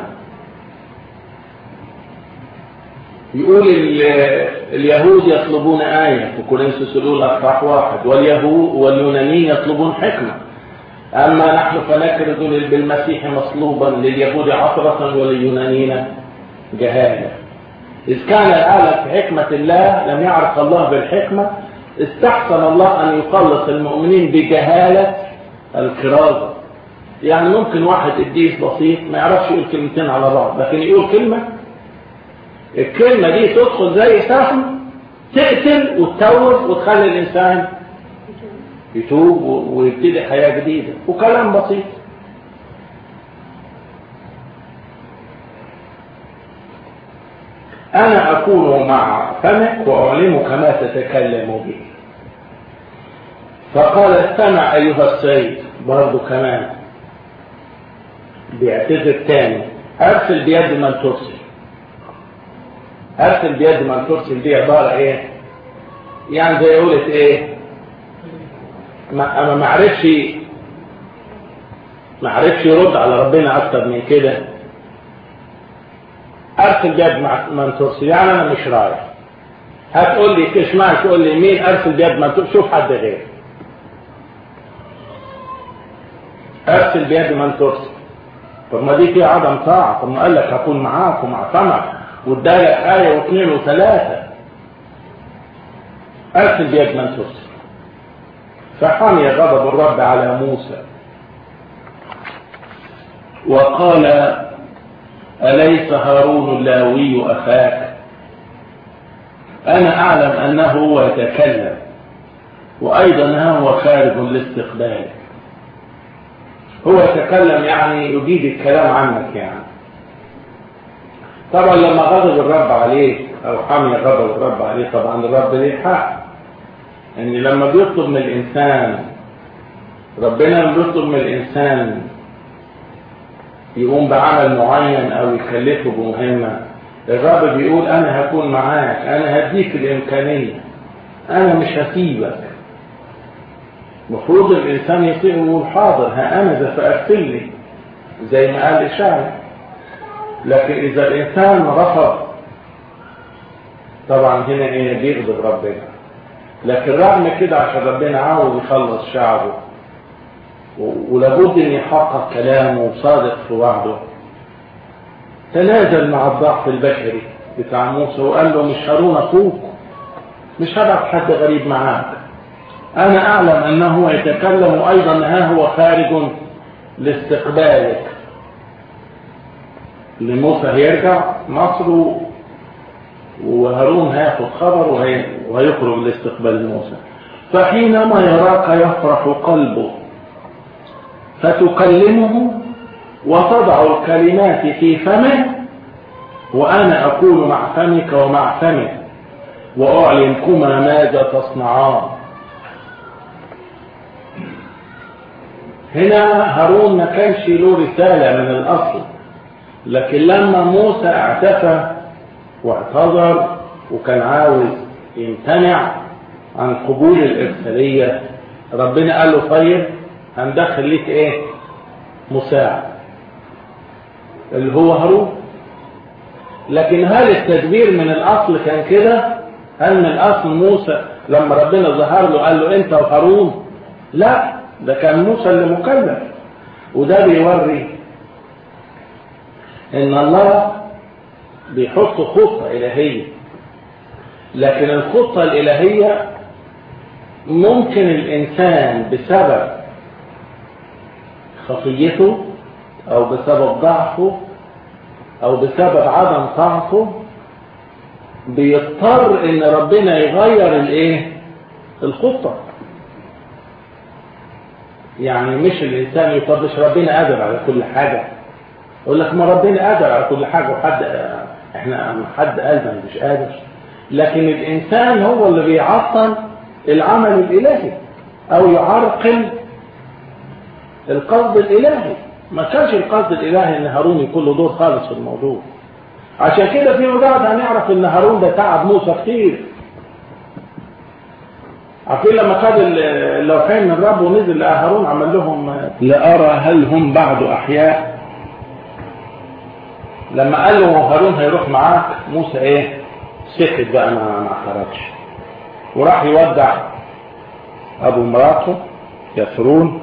يقول اليهود يطلبون آية في كورنثوس الأولى أصحاح واحد واليهود واليونانيين يطلبون حكمة أما نحن فنكرد بالمسيح مصلوبا لليهود عثرة ولليونانيين جهالة إذ كان العالم في حكمة الله لم يعرف الله بالحكمة استحسن الله أن يخلص المؤمنين بجهالة الكرازة يعني ممكن واحد قديس بسيط ما يعرفش يقول كلمتين على بعض لكن يقول كلمة الكلمة دي تدخل زي سهم تقتل وتتوب وتخلي الإنسان يتوب ويبتدي حياة جديدة وكلام بسيط أنا أكون مع فمك وأعلمك ما تتكلم به فقال استمع أيها السيد برضو كمان بيعتذر تاني أرسل بيد من ترسل أرسل بيد من ترسل دي عبارة إيه؟ يعني زي قولة إيه؟ ما أنا ما عرفش ما عرفش يرد على ربنا أكتر من كده ارسل بيد من ترسل يعني انا مش رايح هتقول لي تسمع تقول لي مين ارسل بيد من ترسل شوف حد غير ارسل بيد من ترسل طب ما دي فيها عدم طاعة طب ما قال لك هكون معاك ومع سمع وادالك آية واثنين وثلاثة ارسل بيد من ترسل فحمي غضب الرب على موسى وقال أليس هارون اللاوي أخاك أنا أعلم أنه هو يتكلم وأيضا هو خارج لاستقبالك هو يتكلم يعني يجيب الكلام عنك يعني طبعا لما غضب الرب عليك أو حمي غضب الرب عليه طبعا الرب ليه حق ان لما بيطلب من الانسان ربنا لما بيطلب من الانسان يقوم بعمل معين او يكلفه بمهمة الرب بيقول انا هكون معاك انا هديك الامكانية انا مش هسيبك المفروض الانسان يطيع ويقول حاضر ها انا ذا فارسلني زي ما قال الشاعر لكن اذا الانسان رفض طبعا هنا ايه بيغضب ربنا لكن رغم كده عشان ربنا عاوز يخلص شعبه ولابد ان يحقق كلامه وصادق في وعده تنازل مع الضعف البشري بتاع موسى وقال له مش هارون اخوك مش هبعت حد غريب معاك انا اعلم انه يتكلم ايضا ها هو خارج لاستقبالك لموسى هيرجع مصر وهارون هياخد خبر وهي وهيخرج لاستقبال موسى فحينما يراك يفرح قلبه فتكلمه وتضع الكلمات في فمه وأنا أكون مع فمك ومع فمه وأعلمكما ماذا تصنعان هنا هارون ما كانش له رسالة من الأصل لكن لما موسى اعتفى واعتذر وكان عاوز يمتنع عن قبول الإرسالية ربنا قال له طيب هندخل ليك ايه مساعد اللي هو هارون لكن هل التدبير من الأصل كان كده هل من الأصل موسى لما ربنا ظهر له قال له انت وهارون لا ده كان موسى اللي مكلف وده بيوري ان الله بيحط خطة إلهية لكن الخطة الإلهية ممكن الإنسان بسبب خطيته أو بسبب ضعفه أو بسبب عدم طاعته بيضطر إن ربنا يغير الإيه؟ الخطة يعني مش الإنسان يطب مش ربنا قادر على كل حاجة يقول لك ما ربنا قادر على كل حاجة وحد احنا حد قال ما مش قادر لكن الإنسان هو اللي بيعطل العمل الإلهي أو يعرقل القصد الإلهي ما كانش القصد الإلهي إن هارون يكون له دور خالص في الموضوع عشان كده فيما بعد هنعرف إن هارون ده تعب موسى كتير عارفين لما خد اللوحين من الرب ونزل لقى هارون عمل لهم لأرى هل هم بعد أحياء لما قال له هارون هيروح معاك موسى ايه سكت بقى ما ما اعترضش وراح يودع ابو مراته يسرون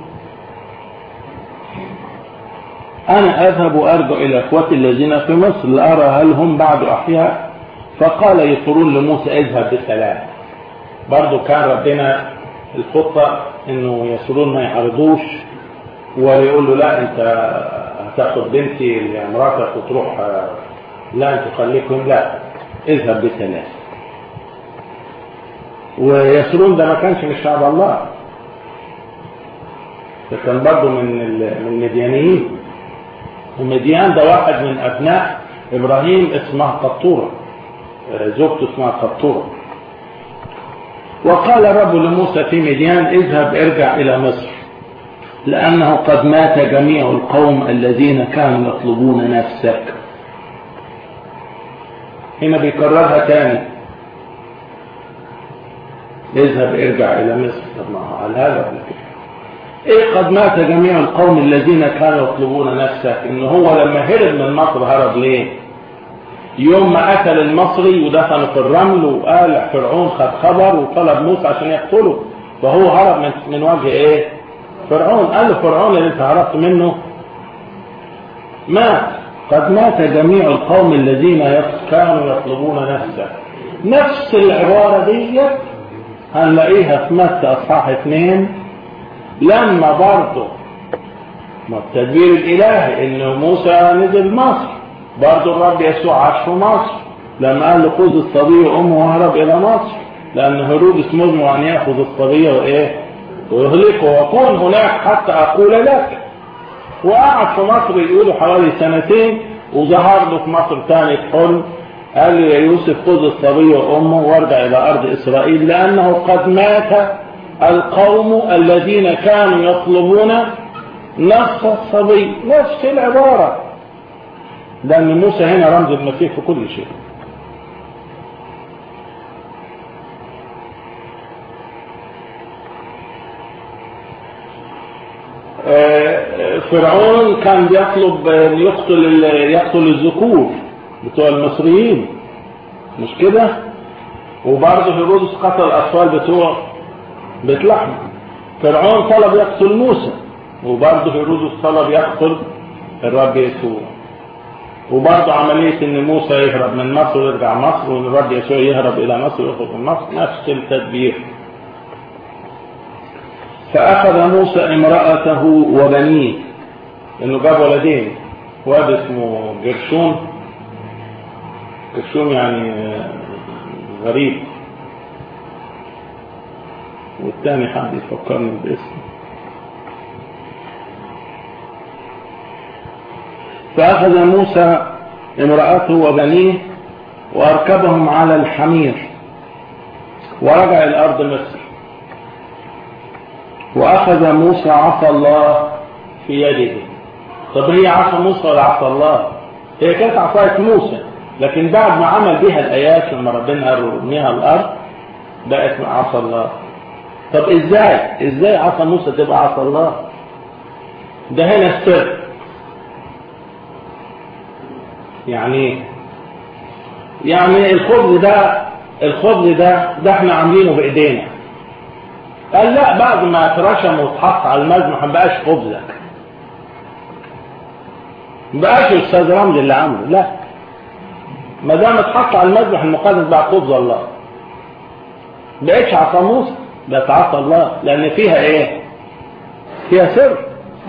انا اذهب وارجع الى اخوتي الذين في مصر لارى هل هم بعد احياء فقال يسرون لموسى اذهب بسلام برضو كان ربنا الخطة انه يسرون ما يعرضوش ويقول له لا انت هتاخد بنتي لمراتك وتروح لا انتوا خليكم لا اذهب بسلام ويسرون ده ما كانش من شعب الله ده كان برضه من من المديانيين ومديان ده واحد من ابناء ابراهيم اسمها قطوره زوجته اسمها قطوره وقال الرب لموسى في مديان اذهب ارجع الى مصر لانه قد مات جميع القوم الذين كانوا يطلبون نفسك هنا بيكررها تاني اذهب ارجع الى مصر طب ما على هذا ايه قد مات جميع القوم الذين كانوا يطلبون نفسك ان هو لما هرب من مصر هرب ليه يوم ما قتل المصري ودفنه في الرمل وقال فرعون خد خبر وطلب موسى عشان يقتله فهو هرب من, من وجه ايه فرعون قال له فرعون اللي انت هربت منه مات قد مات جميع القوم الذين كانوا يطلبون نفسك نفس العبارة دي هنلاقيها في متى اصحاح اثنين لما برضه ما التدبير الالهي ان موسى نزل مصر برضه الرب يسوع عاش في مصر لما قال له خذ الصبي وامه وهرب الى مصر لان هيرودس مزمع ان ياخذ الصبي وايه ويهلكه وكون هناك حتى اقول لك وقعد في مصر يقولوا حوالي سنتين وظهر له في مصر ثاني حلم قال له يا يوسف خذ الصبي وامه وارجع الى ارض اسرائيل لانه قد مات القوم الذين كانوا يطلبون نفس الصبي نفس العبارة لأن موسى هنا رمز المسيح في كل شيء فرعون كان بيطلب يقتل يقتل الذكور بتوع المصريين مش كده وبرضه هيرودس قتل الاطفال بتوع بيت لحم فرعون طلب يقتل موسى وبرضه هيرودس طلب يقتل الرب يسوع وبرضه عملية ان موسى يهرب من مصر ويرجع مصر والرب يسوع يهرب الى مصر ويخرج من مصر نفس التدبير فأخذ موسى امرأته وبنيه انه جاب ولدين واد اسمه جرشوم جرشوم يعني غريب والتاني حد يفكرني باسمه فأخذ موسى امرأته وبنيه وأركبهم على الحمير ورجع إلى أرض مصر وأخذ موسى عصا الله في يده طب هي عصا موسى ولا عصا الله هي كانت عصاية موسى لكن بعد ما عمل بها الآيات لما ربنا قال له ارميها الأرض بقت عصا الله طب ازاي ازاي عصا موسى تبقى عصا الله ده هنا السر يعني يعني الخبز ده الخبز ده ده احنا عاملينه بايدينا قال لا بعد ما اترشم واتحط على المذبح ما بقاش خبزك ما بقاش الاستاذ رمزي اللي عامله لا ما دام اتحط على المذبح المقدس بقى خبز الله بقتش عصا موسى بقت عصا الله لان فيها ايه فيها سر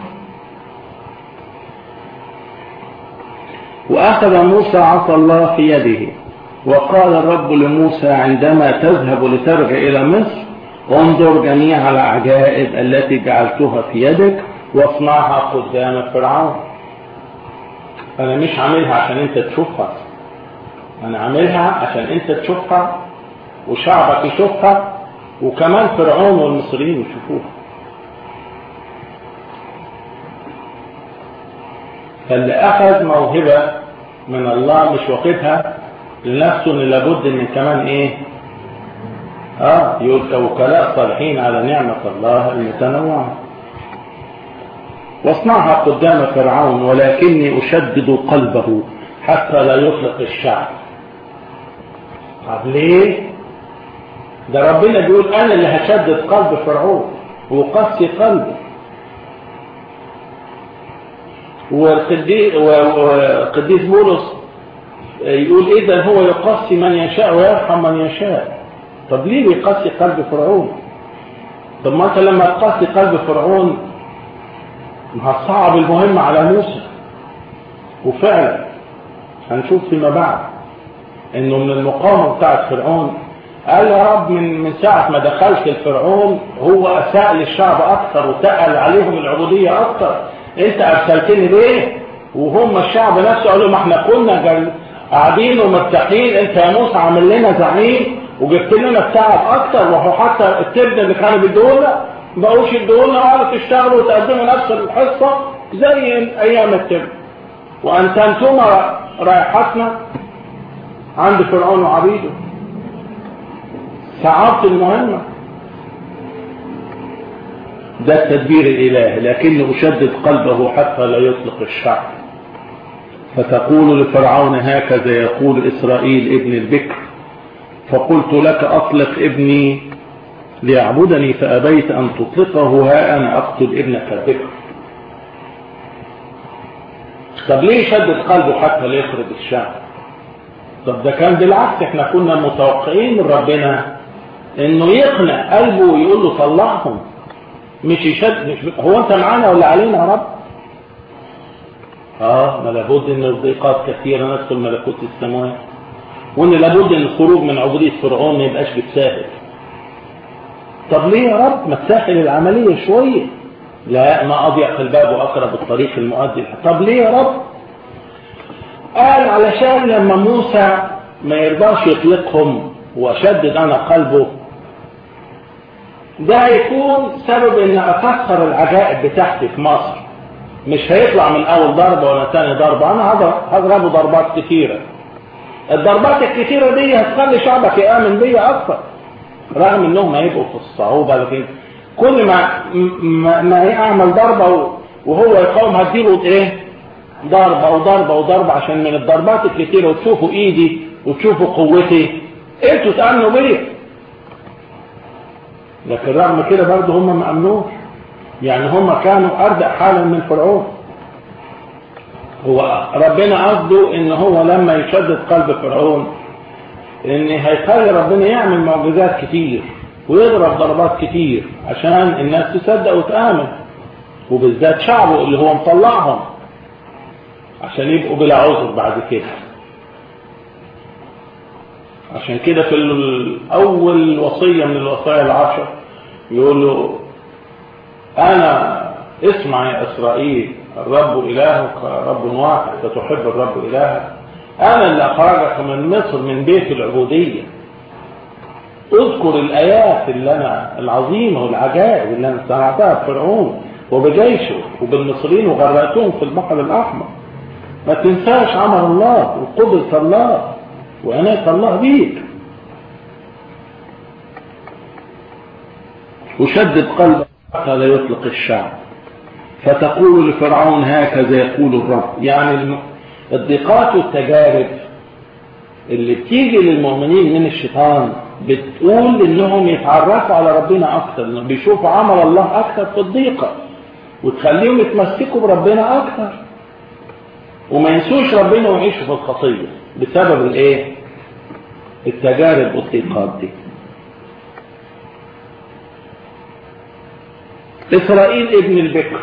وأخذ موسى عصا الله في يده وقال الرب لموسى عندما تذهب لترجع إلى مصر انظر جميع العجائب التي جعلتها في يدك واصنعها قدام فرعون أنا مش عاملها عشان أنت تشوفها أنا عاملها عشان أنت تشوفها وشعبك يشوفها وكمان فرعون والمصريين يشوفوها فاللي أخذ موهبة من الله مش واخدها لنفسه ان لابد ان كمان ايه اه يبقى وكلاء صالحين على نعمة الله المتنوعة واصنعها قدام فرعون ولكني أشدد قلبه حتى لا يطلق الشعب طب ليه ده ربنا بيقول انا اللي هشدد قلب فرعون وقسي قلبه والقديس بولس يقول اذا هو يقسي من يشاء ويرحم من يشاء طب ليه بيقسي قلب فرعون طب ما انت لما تقسي قلب فرعون هتصعب المهمة على موسى وفعلا هنشوف فيما بعد انه من المقاومة بتاعت فرعون قال يا رب من من ساعة ما دخلت الفرعون هو اساء للشعب اكثر وتقل عليهم العبودية اكثر انت ارسلتني ليه وهم الشعب نفسه قالوا ما احنا كنا قاعدين ومرتاحين انت يا موسى عامل لنا زعيم وجبت لنا التعب اكتر وهو حتى التبن اللي كانوا بيدونا ما بقوش يدونا وقالوا تشتغلوا وتقدموا نفس الحصه زي ايام التبن وانت انتما رايحتنا عند فرعون وعبيده صعبت المهمه ده التدبير الإلهي لكنه أشدد قلبه حتى لا يطلق الشعب فتقول لفرعون هكذا يقول إسرائيل ابن البكر فقلت لك أطلق ابني ليعبدني فأبيت أن تطلقه ها أنا أقتل ابنك البكر طب ليه شدد قلبه حتى لا يخرج الشعب طب ده كان بالعكس احنا كنا متوقعين من ربنا انه يقنع قلبه ويقول له طلعهم مش يشد مش هو انت معانا ولا علينا يا رب اه ما لابد ان الضيقات كثيره ندخل ملكوت السماوات وان لابد ان الخروج من عبوديه فرعون ما يبقاش بالساهل طب ليه يا رب ما تسهل العمليه شويه لا ما اضيق الباب واقرب الطريق المؤدي طب ليه يا رب قال علشان لما موسى ما يرضاش يطلقهم وشدد انا قلبه ده هيكون سبب ان اكثر العجائب بتاعتي في مصر مش هيطلع من اول ضربة ولا تاني ضربة انا هضربه ضربات كتيرة الضربات الكتيرة دي هتخلي شعبك يآمن بيا اكثر رغم انهم هيبقوا في الصعوبة لكن كل ما ما, ما يعمل ضربة وهو يقاوم هديله ايه ضربة وضربة وضربة عشان من الضربات الكتيرة وتشوفوا ايدي وتشوفوا قوتي انتوا تأمنوا بيا لكن رغم كده برضه هم ما امنوش يعني هم كانوا أردأ حالا من فرعون هو ربنا قصده ان هو لما يشدد قلب فرعون ان هيخلي ربنا يعمل معجزات كتير ويضرب ضربات كتير عشان الناس تصدق وتآمن وبالذات شعبه اللي هو مطلعهم عشان يبقوا بلا عذر بعد كده عشان كده في الأول وصية من الوصايا العشر يقول له أنا اسمع يا إسرائيل الرب إلهك رب واحد فتحب الرب إلهك أنا اللي أخرجك من مصر من بيت العبودية اذكر الآيات اللي أنا العظيمة والعجائب اللي أنا صنعتها بفرعون وبجيشه وبالمصريين وغرقتهم في البحر الأحمر ما تنساش عمل الله وقدرة الله وعناية الله بيك وشدد قلبك حتى لا يطلق الشعب فتقول لفرعون هكذا يقول الرب يعني الضيقات والتجارب اللي بتيجي للمؤمنين من الشيطان بتقول انهم يتعرفوا على ربنا اكتر انهم بيشوفوا عمل الله اكتر في الضيقه وتخليهم يتمسكوا بربنا اكتر وما ينسوش ربنا ويعيشوا في الخطيه بسبب الايه التجارب والضيقات دي اسرائيل ابن البكر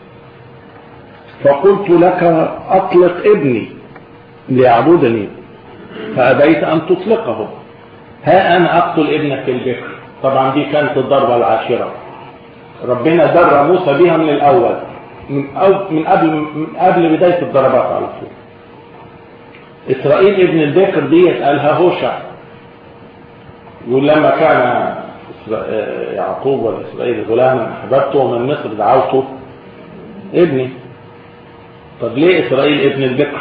فقلت لك اطلق ابني ليعبدني فابيت ان تطلقه ها انا اقتل ابنك البكر طبعا دي كانت الضربه العاشره ربنا در موسى بها من الاول من, أو من قبل من قبل بدايه الضربات على طول اسرائيل ابن البكر ديت قالها هوشع يقول لما كان يعقوب ولا اسرائيل غلاما احببته ومن مصر دعوته ابني طب ليه اسرائيل ابن البكر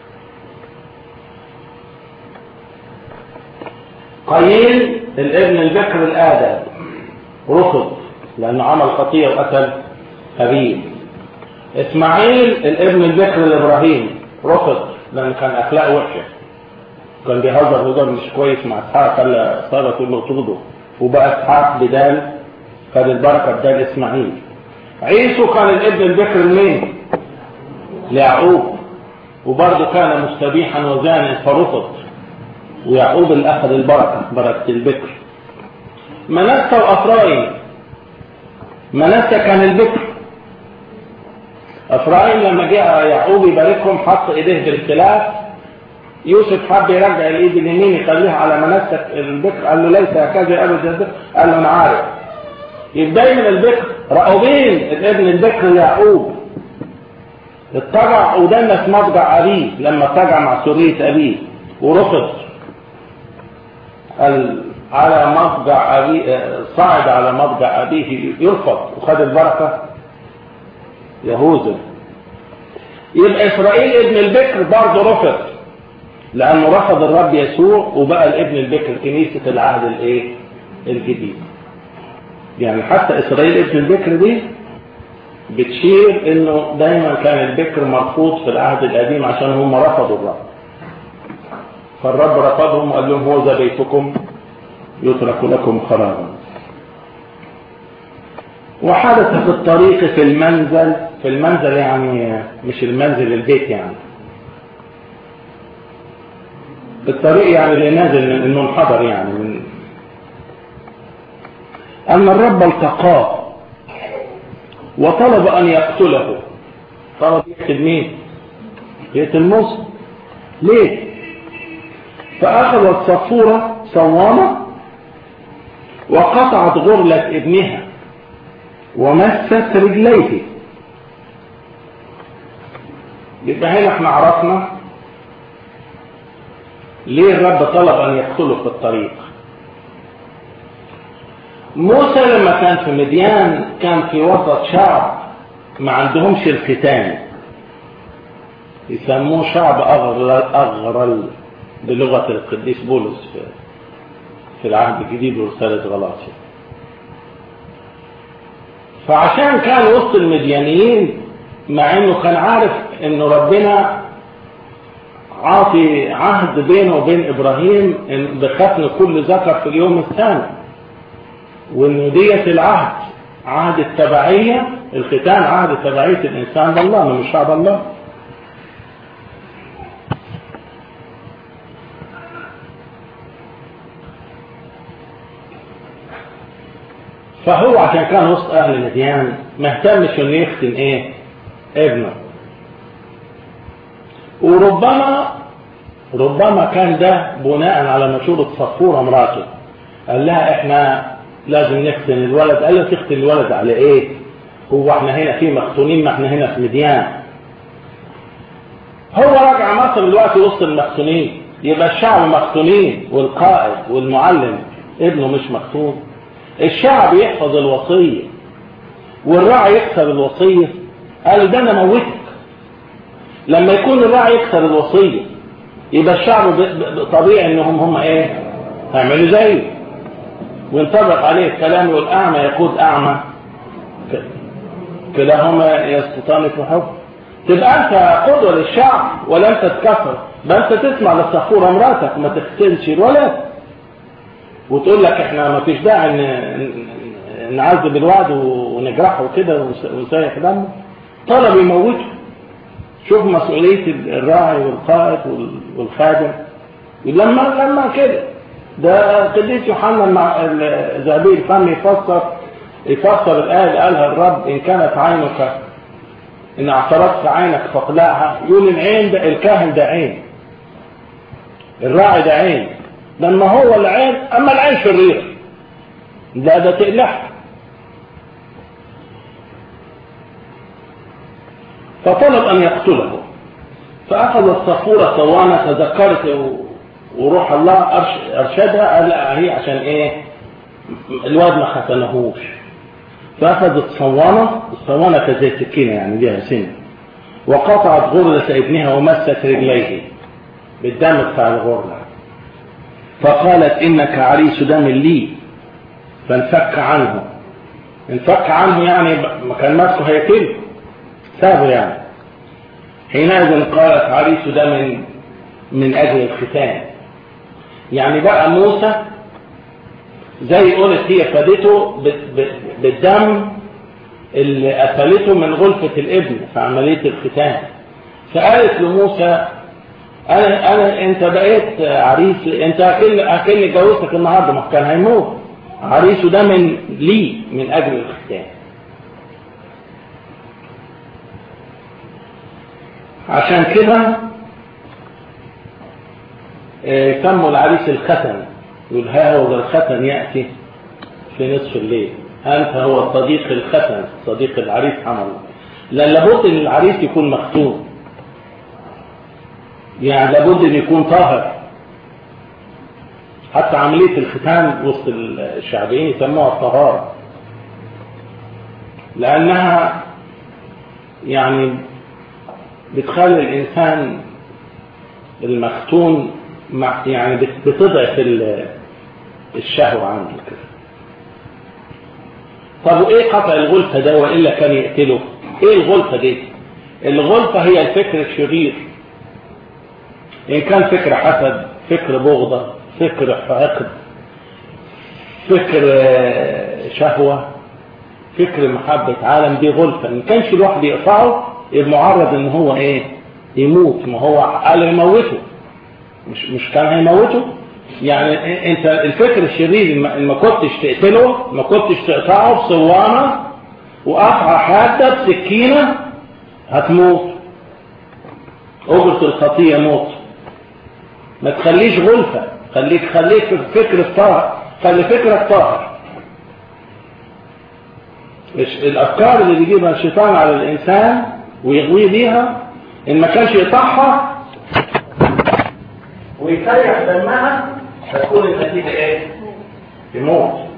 قايين الابن البكر الادم رفض لانه عمل خطيه وقتل ابيه اسماعيل الابن البكر لابراهيم رفض لان كان اخلاقه وحشه كان بيهزر هزار مش كويس مع اسحاق خلى ساره تقول له طرده وبقى اسحاق بدال خد البركه بدال اسماعيل عيسو كان الابن البكر لمين؟ ليعقوب وبرضه كان مستبيحا وزانا فرفض ويعقوب اللي اخذ البركه بركه البكر منسى وافرايم منسى كان البكر افرايم لما جاء يعقوب يباركهم حط ايديه بالخلاف يوسف حب يرجع الايد اليمين يخليها على منسك البكر قال له ليس هكذا ابدا البكر قال له انا عارف يبقى دايما البكر رأوبين الابن البكر يعقوب اتجع ودنس مضجع ابيه لما اتجع مع سورية ابيه ورفض قال على مضجع ابيه صعد على مضجع ابيه يرفض وخد البركه يهوذا يبقى اسرائيل ابن البكر برضه رفض لانه رفض الرب يسوع وبقى الابن البكر كنيسه العهد الايه الجديد يعني حتى اسرائيل ابن البكر دي بتشير انه دايما كان البكر مرفوض في العهد القديم عشان هم رفضوا الرب فالرب رفضهم وقال لهم هو ذا بيتكم يترك لكم خرابا وحدث في الطريق في المنزل في المنزل يعني مش المنزل البيت يعني الطريق يعني اللي نازل من المنحدر يعني من أن الرب التقاه وطلب أن يقتله طلب يقتل مين؟ يقتل موسى ليه؟ فأخذت صفورة صوامة وقطعت غرلة ابنها ومست رجليه يبقى هنا احنا عرفنا ليه الرب طلب ان يقتله في الطريق موسى لما كان في مديان كان في وسط شعب ما عندهمش الختان يسموه شعب أغرل, أغرل بلغة القديس بولس في, في العهد الجديد ورسالة غلاطيا فعشان كان وسط المديانيين مع انه كان عارف انه ربنا عاطي عهد بينه وبين ابراهيم بختم كل ذكر في اليوم الثاني وانه ديت العهد عهد التبعية الختان عهد تبعية الإنسان بالله من شعب الله فهو عشان كان وسط أهل الديان ما اهتمش إنه يختن إيه؟ ابنه وربما ربما كان ده بناء على مشورة صفورة مراته قال لها احنا لازم نختن الولد قال له تختن الولد على ايه هو احنا هنا في مختونين ما احنا هنا في مديان هو راجع مصر دلوقتي وسط المختونين يبقى الشعب مختونين والقائد والمعلم ابنه مش مختون الشعب يحفظ الوصية والراعي يكسر الوصية قال ده انا موتك لما يكون الراعي يكسر الوصية يبقى الشعب طبيعي انهم هم ايه هيعملوا زيه وينطبق عليه الكلام يقول اعمى يقود اعمى كلاهما يسقطان في حب تبقى انت قدوة للشعب ولا انت تكفر بل انت تسمع للصفورة مراتك ما تختلش الولد وتقول لك احنا ما فيش داعي نعذب الوعد ونجرحه كده ونسيح دمه طلب يموته شوف مسؤولية الراعي والقائد والخادم لما لما كده ده قديس يوحنا مع ذهبي الفم يفسر يفسر الآية اللي قالها الرب إن كانت عينك إن اعترضت عينك فاقلعها يقول العين ده الكاهن ده عين الراعي ده عين لما هو العين أما العين شريرة ده ده تقلعها فطلب أن يقتله فأخذ الصفورة صوانة تذكرت وروح الله أرشدها قال لا هي عشان إيه الواد ما ختنهوش فأخذت صوانة الصوانة كانت زي السكينة يعني ليها سن وقطعت غرلة ابنها ومست رجليه بالدم بتاع الغرلة فقالت إنك عريس دم لي فانفك عنه انفك عنه يعني ما كان ماسكه هيقتله سابه يعني حينئذ قالت عريس دم من أجل الختان يعني بقى موسى زي قلت هي فادته بالدم اللي قتلته من غلفة الابن في عملية الختان فقالت لموسى انا انا انت بقيت عريس انت اكل اكل اتجوزتك النهارده ما كان هيموت عريسه ده من لي من اجل الختان عشان كده سموا العريس الختن يقول ها هو الختن يأتي في نصف الليل أنت هو صديق الختن صديق العريس حمل لأن لابد أن العريس يكون مختون يعني لابد أن يكون طاهر حتى عملية الختان وسط الشعبيين يسموها الطهارة لأنها يعني بتخلي الإنسان المختون مع يعني بتضعف الشهوة عنده كده طب وإيه قطع الغلفة ده وإلا كان يقتله إيه الغلفة دي الغلفة هي الفكر الشرير إن كان فكر حسد فكر بغضة فكر حقد فكر شهوة فكر محبة عالم دي غلفة إن كانش الواحد يقطعه المعرض ان هو ايه يموت ما هو قال يموته مش مش كان هيموته يعني انت الفكر الشرير ما كنتش تقتله ما كنتش تقطعه بصوانة وقطعة حادة بسكينة هتموت أجرة الخطية موت ما تخليش غلفة خليك خليك في فكر الطاهر خلي فكرك طاهر الأفكار اللي بيجيبها الشيطان على الإنسان ويغويه بيها إن ما كانش يقطعها ويسيح دمها هتكون النتيجة إيه؟ يموت